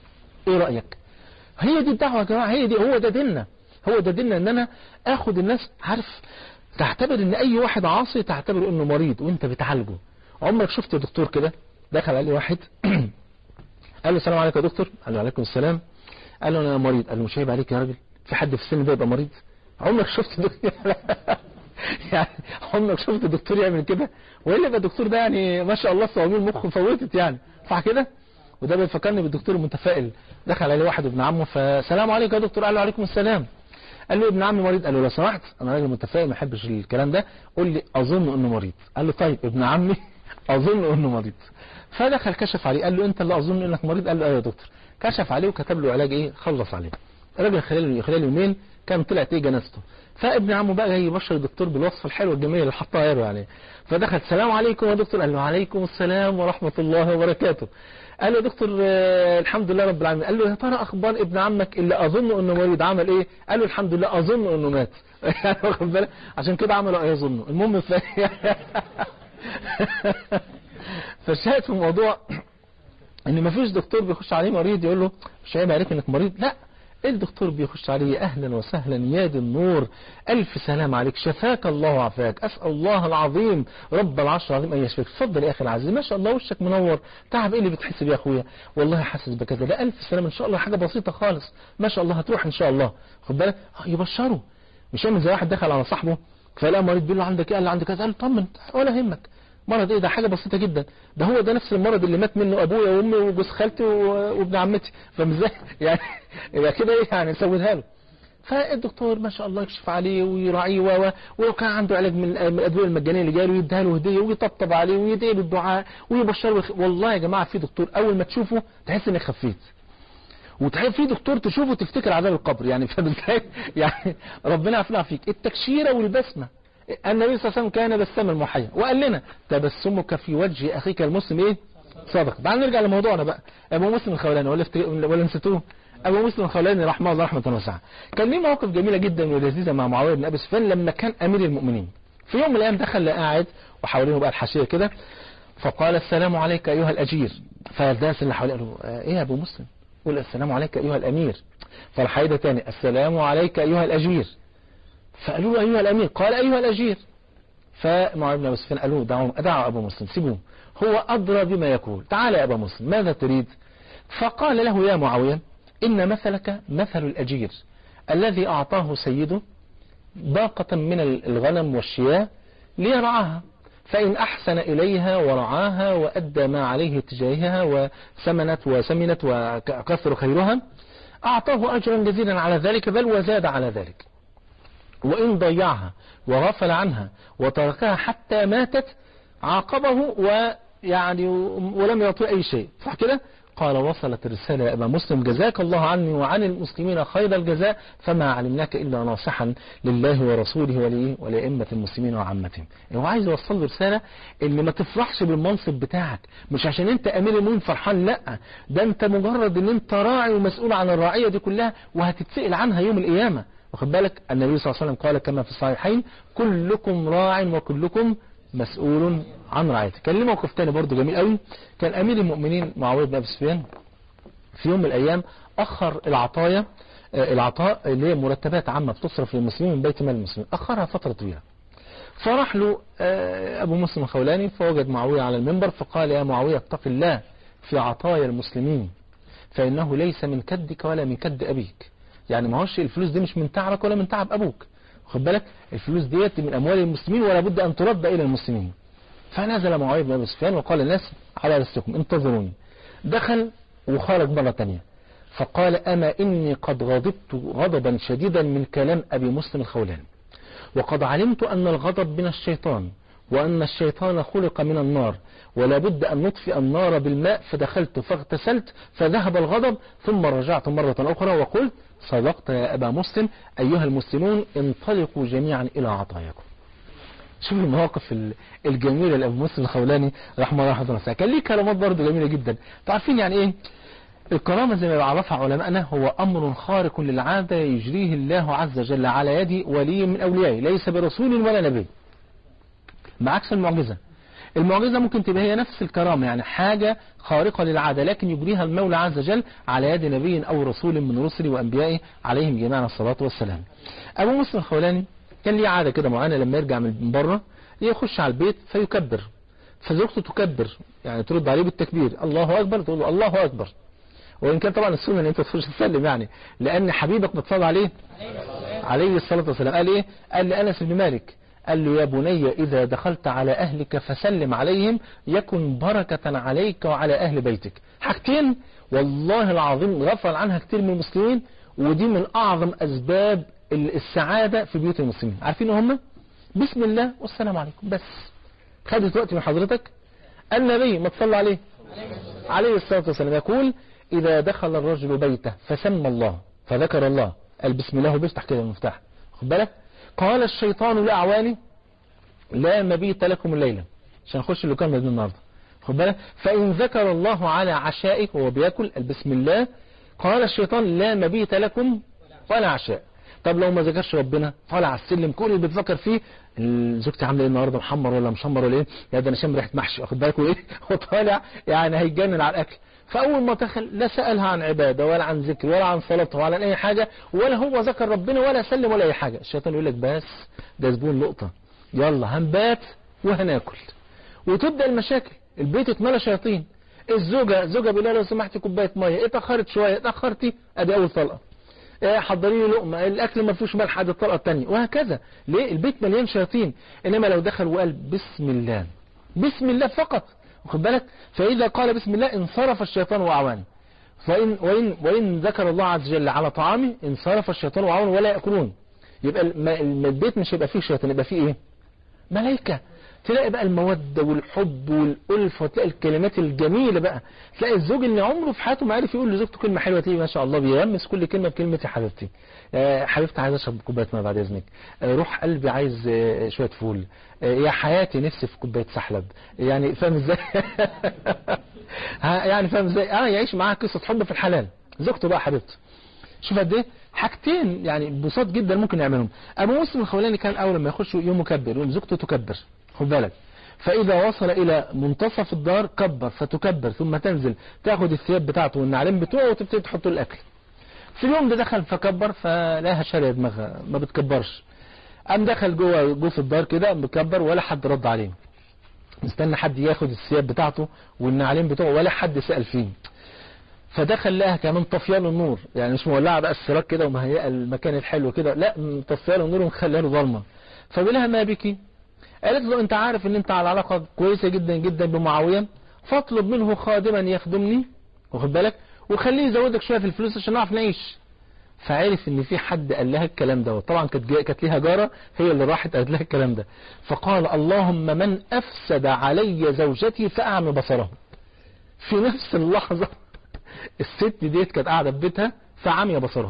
ايه رايك هي دي الدعوه يا جماعه هي دي هو ده ديننا هو ده ديننا ان انا اخد الناس عارف تعتبر ان اي واحد عاصي تعتبر انه مريض وانت بتعالجه عمرك شفت دكتور كده دخل عليه واحد قال له السلام عليكم يا دكتور قال له عليكم السلام قال له انا مريض قال له مش عيب عليك يا راجل في حد في السن ده يبقى مريض عمرك شفت دكتور يعني عمرك شفت دكتور يعمل كده والا يبقى الدكتور ده يعني ما شاء الله صواميل مخه فوتت يعني صح كده وده بيفكرني بالدكتور المتفائل دخل عليه واحد ابن عمه فسلام عليكم يا دكتور قال له عليكم السلام قال له ابن عمي مريض قال له لو سمحت انا راجل متفائل ما احبش الكلام ده قول لي اظن انه مريض قال له طيب ابن عمي اظن انه مريض فدخل كشف عليه قال له انت اللي اظن انك مريض قال له ايوه يا دكتور كشف عليه وكتب له علاج ايه خلص عليه الراجل خلال خلال يومين كان طلعت ايه جنازته فابن عمه بقى جاي يبشر الدكتور بالوصفه الحلوه الجميله اللي حطها يروي عليه فدخل السلام عليكم يا دكتور قال له عليكم السلام ورحمه الله وبركاته قال له يا دكتور آه، الحمد لله رب العالمين قال له يا ترى اخبار ابن عمك اللي اظن انه مريض عمل ايه قال له الحمد لله اظن انه مات يعني واخد بالك عشان كده عملوا ايه يظنوا المهم ف... فالشاهد في الموضوع ان مفيش دكتور بيخش عليه مريض يقول له مش عيب عليك انك مريض لا الدكتور بيخش عليه اهلا وسهلا يا دي النور الف سلام عليك شفاك الله وعافاك اسال الله العظيم رب العرش العظيم ان يشفيك اتفضل يا اخي العزيز ما شاء الله وشك منور تعب ايه اللي بتحس بيه يا اخويا والله حاسس بكذا لا الف سلام ان شاء الله حاجه بسيطه خالص ما شاء الله هتروح ان شاء الله خد بالك آه، يبشره مش يعمل زي واحد دخل على صاحبه فلقى مريض بيقول له عندك ايه قال له عندك كذا قال له طمن ولا يهمك مرض ايه ده حاجه بسيطه جدا ده هو ده نفس المرض اللي مات منه ابويا وامي وجوز خالتي و- وابن عمتي فاهم ازاي يعني يبقى كده ايه يعني نسويها له فالدكتور ما شاء الله يكشف عليه ويراعيه و- و- ولو كان عنده علاج من من الادويه المجانيه اللي جايه له يديها له هديه ويطبطب عليه ويدعي له الدعاء ويبشره بالخ- والله يا جماعه في دكتور اول ما تشوفه تحس انك خفيت وتحب في دكتور تشوفه تفتكر عذاب القبر يعني فاهم ازاي يعني ربنا يعفو فيك التكشيره والبسمه النبي صلى الله عليه وسلم كان بسام المحيا وقال لنا تبسمك في وجه اخيك المسلم ايه صدق تعال نرجع لموضوعنا بقى ابو مسلم الخولاني ولا افت- ولا نسيتوه ابو مسلم الخولاني رحمه الله رحمه واسعه كان ليه مواقف جميله جدا ولذيذه مع معاويه بن ابي سفيان لما كان امير المؤمنين في يوم من الايام دخل لقى قاعد وحوالينه بقى الحاشيه كده فقال السلام عليك ايها الاجير فالناس اللي حواليه قالوا آه، ايه يا ابو مسلم قول السلام عليك ايها الامير فالحيدة تاني السلام عليك ايها الاجير فقالوا له ايها الامير قال ايها الاجير فمعاويه بن ابي سفيان قالوا دعوا دعوا ابو مسلم سيبوه هو ادرى بما يقول تعال يا ابا مسلم ماذا تريد فقال له يا معاويه ان مثلك مثل الاجير الذي اعطاه سيده باقة من الغنم والشياه ليرعاها فإن أحسن إليها ورعاها وأدى ما عليه تجاهها وسمنت وسمنت وكثر خيرها أعطاه أجرا جزيلا على ذلك بل وزاد على ذلك وإن ضيعها وغفل عنها وتركها حتى ماتت عاقبه ويعني ولم يعطي أي شيء صح كده قال وصلت الرسالة يا أبا مسلم جزاك الله عني وعن المسلمين خير الجزاء فما علمناك إلا ناصحا لله ورسوله ولإيه ولأئمة المسلمين وعامتهم هو عايز يوصل له رسالة إن ما تفرحش بالمنصب بتاعك مش عشان أنت أمير المؤمنين فرحان لا ده أنت مجرد إن أنت راعي ومسؤول عن الرعية دي كلها وهتتسأل عنها يوم القيامة واخد بالك النبي صلى الله عليه وسلم قال كما في الصحيحين كلكم راع وكلكم مسؤول عن رعيته كان ليه موقف تاني برضه جميل قوي كان امير المؤمنين معاويه بن ابي سفيان في يوم من الايام اخر العطايا آه، العطاء اللي هي مرتبات عامه بتصرف للمسلمين من بيت مال المسلمين اخرها فتره طويله فراح له آه، ابو مسلم الخولاني فوجد معاويه على المنبر فقال يا معاويه اتق الله في عطايا المسلمين فانه ليس من كدك ولا من كد ابيك يعني ما هوش الفلوس دي مش من تعبك ولا من تعب ابوك خد بالك الفلوس ديت من اموال المسلمين ولا بد ان ترد الى المسلمين فنزل معاويه بن ابي سفيان وقال للناس على رسلكم انتظروني دخل وخرج مره ثانيه فقال اما اني قد غضبت غضبا شديدا من كلام ابي مسلم الخولاني وقد علمت ان الغضب من الشيطان وأن الشيطان خلق من النار ولا بد أن نطفئ النار بالماء فدخلت فاغتسلت فذهب الغضب ثم رجعت مرة أخرى وقلت صدقت يا أبا مسلم أيها المسلمون انطلقوا جميعا إلى عطاياكم شوف المواقف ال- الجميلة لأبو مسلم الخولاني رحمه الله رحمه الله كان ليه كلمات برضه جميلة جدا تعرفين يعني إيه الكرامة زي ما بيعرفها علماءنا هو أمر خارق للعادة يجريه الله عز وجل على يد ولي من أوليائه ليس برسول ولا نبي بعكس المعجزة المعجزة ممكن تبقى هي نفس الكرامة يعني حاجة خارقة للعادة لكن يجريها المولى عز وجل على يد نبي أو رسول من رسله وأنبيائه عليهم جميعا الصلاة والسلام أبو مسلم الخولاني كان ليه عادة كده معينة لما يرجع من بره يخش على البيت فيكبر فزوجته تكبر يعني ترد عليه بالتكبير الله أكبر تقول له الله أكبر وإن كان طبعا السنة ان انت تخش تسلم يعني لأن حبيبك بتصلي عليه عليه الصلاة والسلام قال ايه قال لأنس بن مالك قال له يا بني إذا دخلت على أهلك فسلم عليهم يكن بركة عليك وعلى أهل بيتك حاجتين والله العظيم غفل عنها كتير من المسلمين ودي من أعظم أسباب السعادة في بيوت المسلمين عارفين هم بسم الله والسلام عليكم بس خدت وقت من حضرتك النبي ما تصلى عليه عليه الصلاة والسلام يقول إذا دخل الرجل بيته فسمى الله فذكر الله قال بسم الله وبيفتح كده المفتاح خد بالك قال الشيطان لأعواني لا مبيت لكم الليلة عشان نخش اللي كان من النهارده خد بالك فإن ذكر الله على عشائه وهو بياكل قال بسم الله قال الشيطان لا مبيت لكم ولا عشاء طب لو ما ذكرش ربنا طالع على السلم كل اللي بتفكر فيه زوجتي عامله ايه النهارده محمر ولا مشمر ولا ايه يا ده انا شام ريحه محشي واخد بالك ايه هو طالع يعني هيتجنن على الاكل فاول ما دخل لا سالها عن عباده ولا عن ذكر ولا عن صلاه ولا عن اي حاجه ولا هو ذكر ربنا ولا سلم ولا اي حاجه الشيطان يقول لك بس ده زبون لقطه يلا هنبات وهناكل وتبدا المشاكل البيت اتملى شياطين الزوجه زوجه بالله لو سمحتي كوبايه ميه اتاخرت شويه اتاخرتي ادي اول طلقه حضري لي لقمه الاكل ما فيهوش ملح ادي الطلقه الثانيه وهكذا ليه البيت مليان شياطين انما لو دخل وقال بسم الله بسم الله فقط واخد بالك فاذا قال بسم الله انصرف الشيطان واعوانه وإن, وإن, وإن ذكر الله عز وجل على طعامه انصرف الشيطان واعوانه ولا يأكلون يبقى البيت مش هيبقى فيه شيطان يبقى فيه ايه ملائكة تلاقي بقى المودة والحب والألفة وتلاقي الكلمات الجميلة بقى تلاقي الزوج اللي عمره في حياته ما عرف يقول لزوجته كلمة حلوة تلاقيه ما شاء الله بيغمس كل كلمة بكلمة يا حبيبتي آه حبيبتي عايز اشرب كوباية ميه بعد اذنك آه روح قلبي عايز آه شوية فول آه يا حياتي نفسي في كوباية سحلب يعني فاهم ازاي يعني فاهم ازاي اه يعيش معاها قصة حب في الحلال زوجته بقى حبيبته شوف قد ايه حاجتين يعني بساط جدا ممكن يعملهم ابو مسلم الخولاني كان اول ما يخش يوم مكبر يوم زوجته تكبر خد بالك فإذا وصل إلى منتصف الدار كبر فتكبر ثم تنزل تاخد الثياب بتاعته والنعلين بتوعه وتبتدي تحط له الأكل في اليوم ده دخل فكبر فلاها شارية دماغها ما بتكبرش قام دخل جوه جوه في الدار كده مكبر ولا حد رد عليه مستنى حد ياخد الثياب بتاعته والنعلين بتوعه ولا حد سأل فيه فدخل لها كمان طفيان النور يعني مش مولعه بقى السراج كده ومهيئه المكان الحلو كده لا طفيان النور ومخليها له ظلمه فبيقول لها ما بكي قالت له انت عارف ان انت على علاقة كويسة جدا جدا بمعاوية فاطلب منه خادما يخدمني واخد بالك وخليه يزودك شوية في الفلوس عشان نعرف نعيش فعرف ان في حد قال لها الكلام ده طبعا كانت كانت ليها جارة هي اللي راحت قالت لها الكلام ده فقال اللهم من افسد علي زوجتي فاعمي بصره في نفس اللحظة الست ديت كانت قاعدة في بيتها فعمي بصرها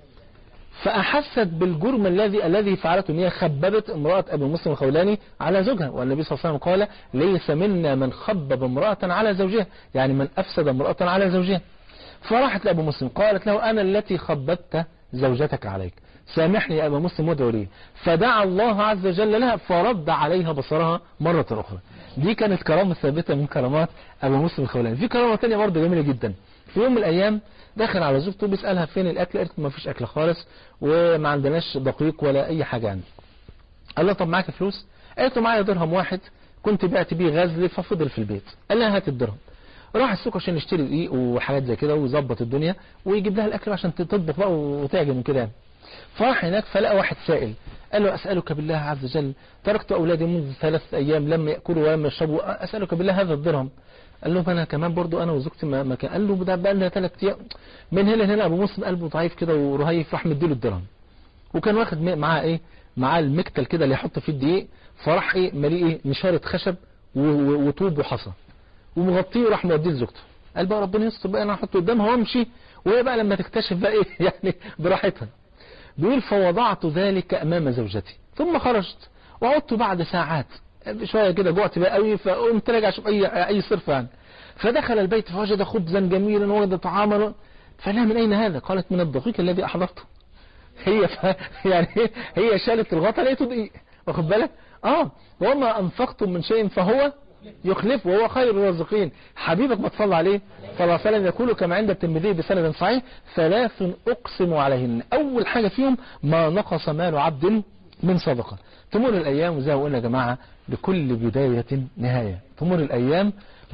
فأحست بالجرم الذي الذي فعلته ان هي خببت امرأة أبي مسلم الخولاني على زوجها والنبي صلى الله عليه وسلم قال ليس منا من خبب امرأة على زوجها يعني من أفسد امرأة على زوجها فراحت لأبو مسلم قالت له أنا التي خببت زوجتك عليك سامحني يا أبا مسلم وادعو لي فدعا الله عز وجل لها فرد عليها بصرها مرة أخرى دي كانت كرامة ثابتة من كرامات أبو مسلم الخولاني في كرامة تانية برضه جميلة جدا في يوم من الأيام دخل على زوجته بيسألها فين الأكل قالت ما فيش أكل خالص وما عندناش دقيق ولا أي حاجة يعني قال لها طب معاك فلوس قالت له معايا درهم واحد كنت بعت بيه غزل ففضل في البيت قال لها هات الدرهم راح السوق عشان يشتري دقيق وحاجات زي كده ويظبط الدنيا ويجيب لها الأكل عشان تطبخ بقى وتعجن كده فراح هناك فلقى واحد سائل قال له أسألك بالله عز وجل تركت أولادي منذ ثلاث أيام لم يأكلوا ولم يشربوا أسألك بالله هذا الدرهم قال له انا كمان برضو انا وزوجتي ما ما كان قال له ده بقى لنا ثلاث ايام من هنا لهنا ابو مسلم قلبه ضعيف كده ورهيف راح مديله الدرهم وكان واخد معاه ايه معاه المكتل كده اللي يحط فيه الدقيق فراح ايه ماليه ايه نشاره خشب وطوب وحصى ومغطيه وراح موديه لزوجته قال بقى ربنا يستر بقى انا احطه قدامها وامشي وهي بقى لما تكتشف بقى ايه يعني براحتها بيقول فوضعت ذلك امام زوجتي ثم خرجت وعدت بعد ساعات شوية كده جوعت بقى قوي فقمت راجع اشوف اي اي صرف يعني فدخل البيت فوجد خبزا جميلا ووجد طعاما فلا من اين هذا قالت من الدقيق الذي احضرته هي ف... يعني هي شالت الغطا لقيته دقيق واخد بالك اه وما انفقتم من شيء فهو يخلف وهو خير الرازقين حبيبك ما تصلى عليه صلى الله عليه وسلم يقول كما عند الترمذي بسند صحيح ثلاث أقسم عليهن أول حاجة فيهم ما نقص مال عبد من صدقة تمر الأيام وزي ما قلنا يا جماعة لكل بداية نهاية تمر الأيام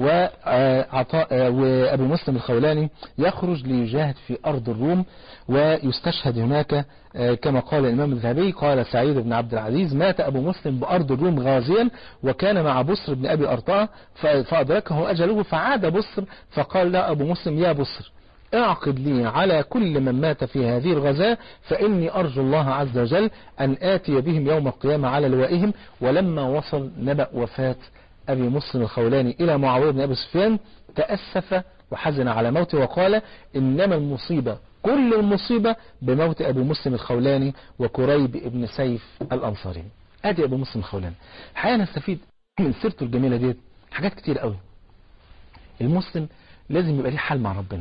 وعطاء وأبو مسلم الخولاني يخرج ليجاهد في أرض الروم ويستشهد هناك كما قال الإمام الذهبي قال سعيد بن عبد العزيز مات أبو مسلم بأرض الروم غازيا وكان مع بصر بن أبي أرطاة فأدركه أجله فعاد بصر فقال له أبو مسلم يا بصر اعقد لي على كل من مات في هذه الغزاة فإني أرجو الله عز وجل أن آتي بهم يوم القيامة على لوائهم ولما وصل نبأ وفاة أبي مسلم الخولاني إلى معاوية بن أبي سفيان تأسف وحزن على موته وقال إنما المصيبة كل المصيبة بموت أبي مسلم الخولاني وكريب ابن سيف الأنصاري أدي أبو مسلم الخولاني الحقيقة نستفيد من سيرته الجميلة ديت حاجات كتير قوي المسلم لازم يبقى ليه حال مع ربنا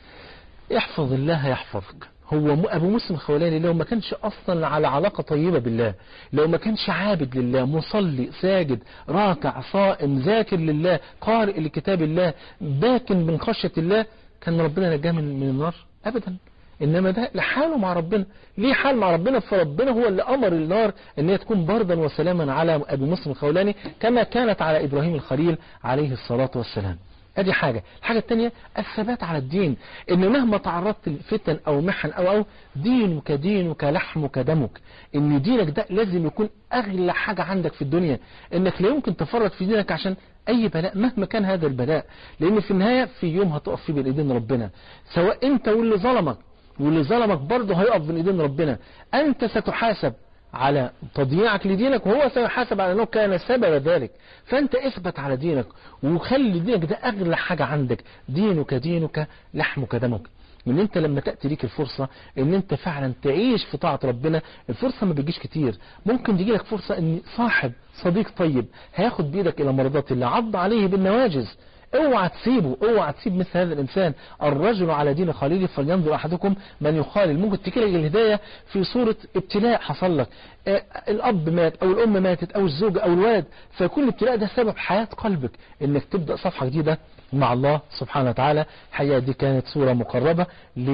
احفظ الله يحفظك هو ابو مسلم الخولاني لو ما كانش اصلا على علاقة طيبة بالله لو ما كانش عابد لله مصلي ساجد راكع صائم ذاكر لله قارئ لكتاب الله باكن من خشية الله كان ربنا نجاه من من النار ابدا انما ده لحاله مع ربنا ليه حال مع ربنا فربنا هو اللي امر النار ان هي تكون بردا وسلاما على ابي مسلم الخولاني كما كانت على ابراهيم الخليل عليه الصلاة والسلام ادي حاجة الحاجة التانية الثبات على الدين ان مهما تعرضت لفتن او محن او او دينك دينك لحمك دمك ان دينك ده لازم يكون اغلى حاجة عندك في الدنيا انك لا يمكن تفرط في دينك عشان اي بلاء مهما كان هذا البلاء لان في النهاية في يوم هتقف فيه بين ايدين ربنا سواء انت واللي ظلمك واللي ظلمك برضه هيقف بين ايدين ربنا انت ستحاسب على تضييعك لدينك وهو سيحاسب على انه كان سبب ذلك فانت اثبت على دينك وخلي دينك ده اغلى حاجة عندك دينك دينك لحمك دمك ان انت لما تأتي ليك الفرصة ان انت فعلا تعيش في طاعة ربنا الفرصة ما بيجيش كتير ممكن تجي لك فرصة ان صاحب صديق طيب هياخد بيدك الى مرضات الله عض عليه بالنواجز اوعى تسيبه اوعى تسيب مثل هذا الانسان الرجل على دين خليله فلينظر احدكم من يخالل ممكن تجيلك الهداية في صورة ابتلاء حصل لك آه الاب مات او الام ماتت او الزوج او الولد فكل ابتلاء ده سبب حياة قلبك انك تبدأ صفحة جديدة مع الله سبحانه وتعالى الحقيقة دي كانت صورة مقربة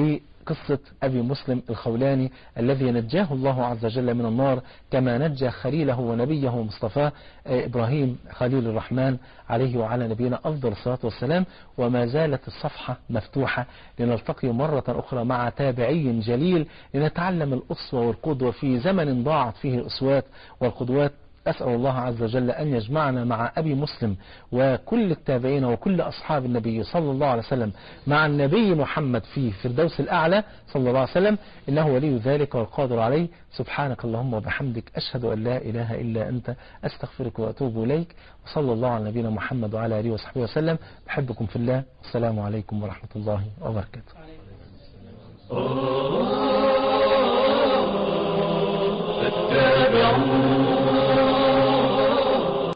قصة أبي مسلم الخولاني الذي نجاه الله عز وجل من النار كما نجى خليله ونبيه ومصطفاه إبراهيم خليل الرحمن عليه وعلى نبينا أفضل الصلاة والسلام وما زالت الصفحة مفتوحة لنلتقي مرة أخرى مع تابعي جليل لنتعلم الأسوة والقدوة في زمن ضاعت فيه الأسوات والقدوات أسأل الله عز وجل أن يجمعنا مع أبي مسلم وكل التابعين وكل أصحاب النبي صلى الله عليه وسلم مع النبي محمد في فردوس الأعلى صلى الله عليه وسلم إنه ولي ذلك والقادر عليه سبحانك اللهم وبحمدك أشهد أن لا إله إلا أنت أستغفرك وأتوب إليك وصلى الله على نبينا محمد وعلى آله وصحبه وسلم بحبكم في الله والسلام عليكم ورحمة الله وبركاته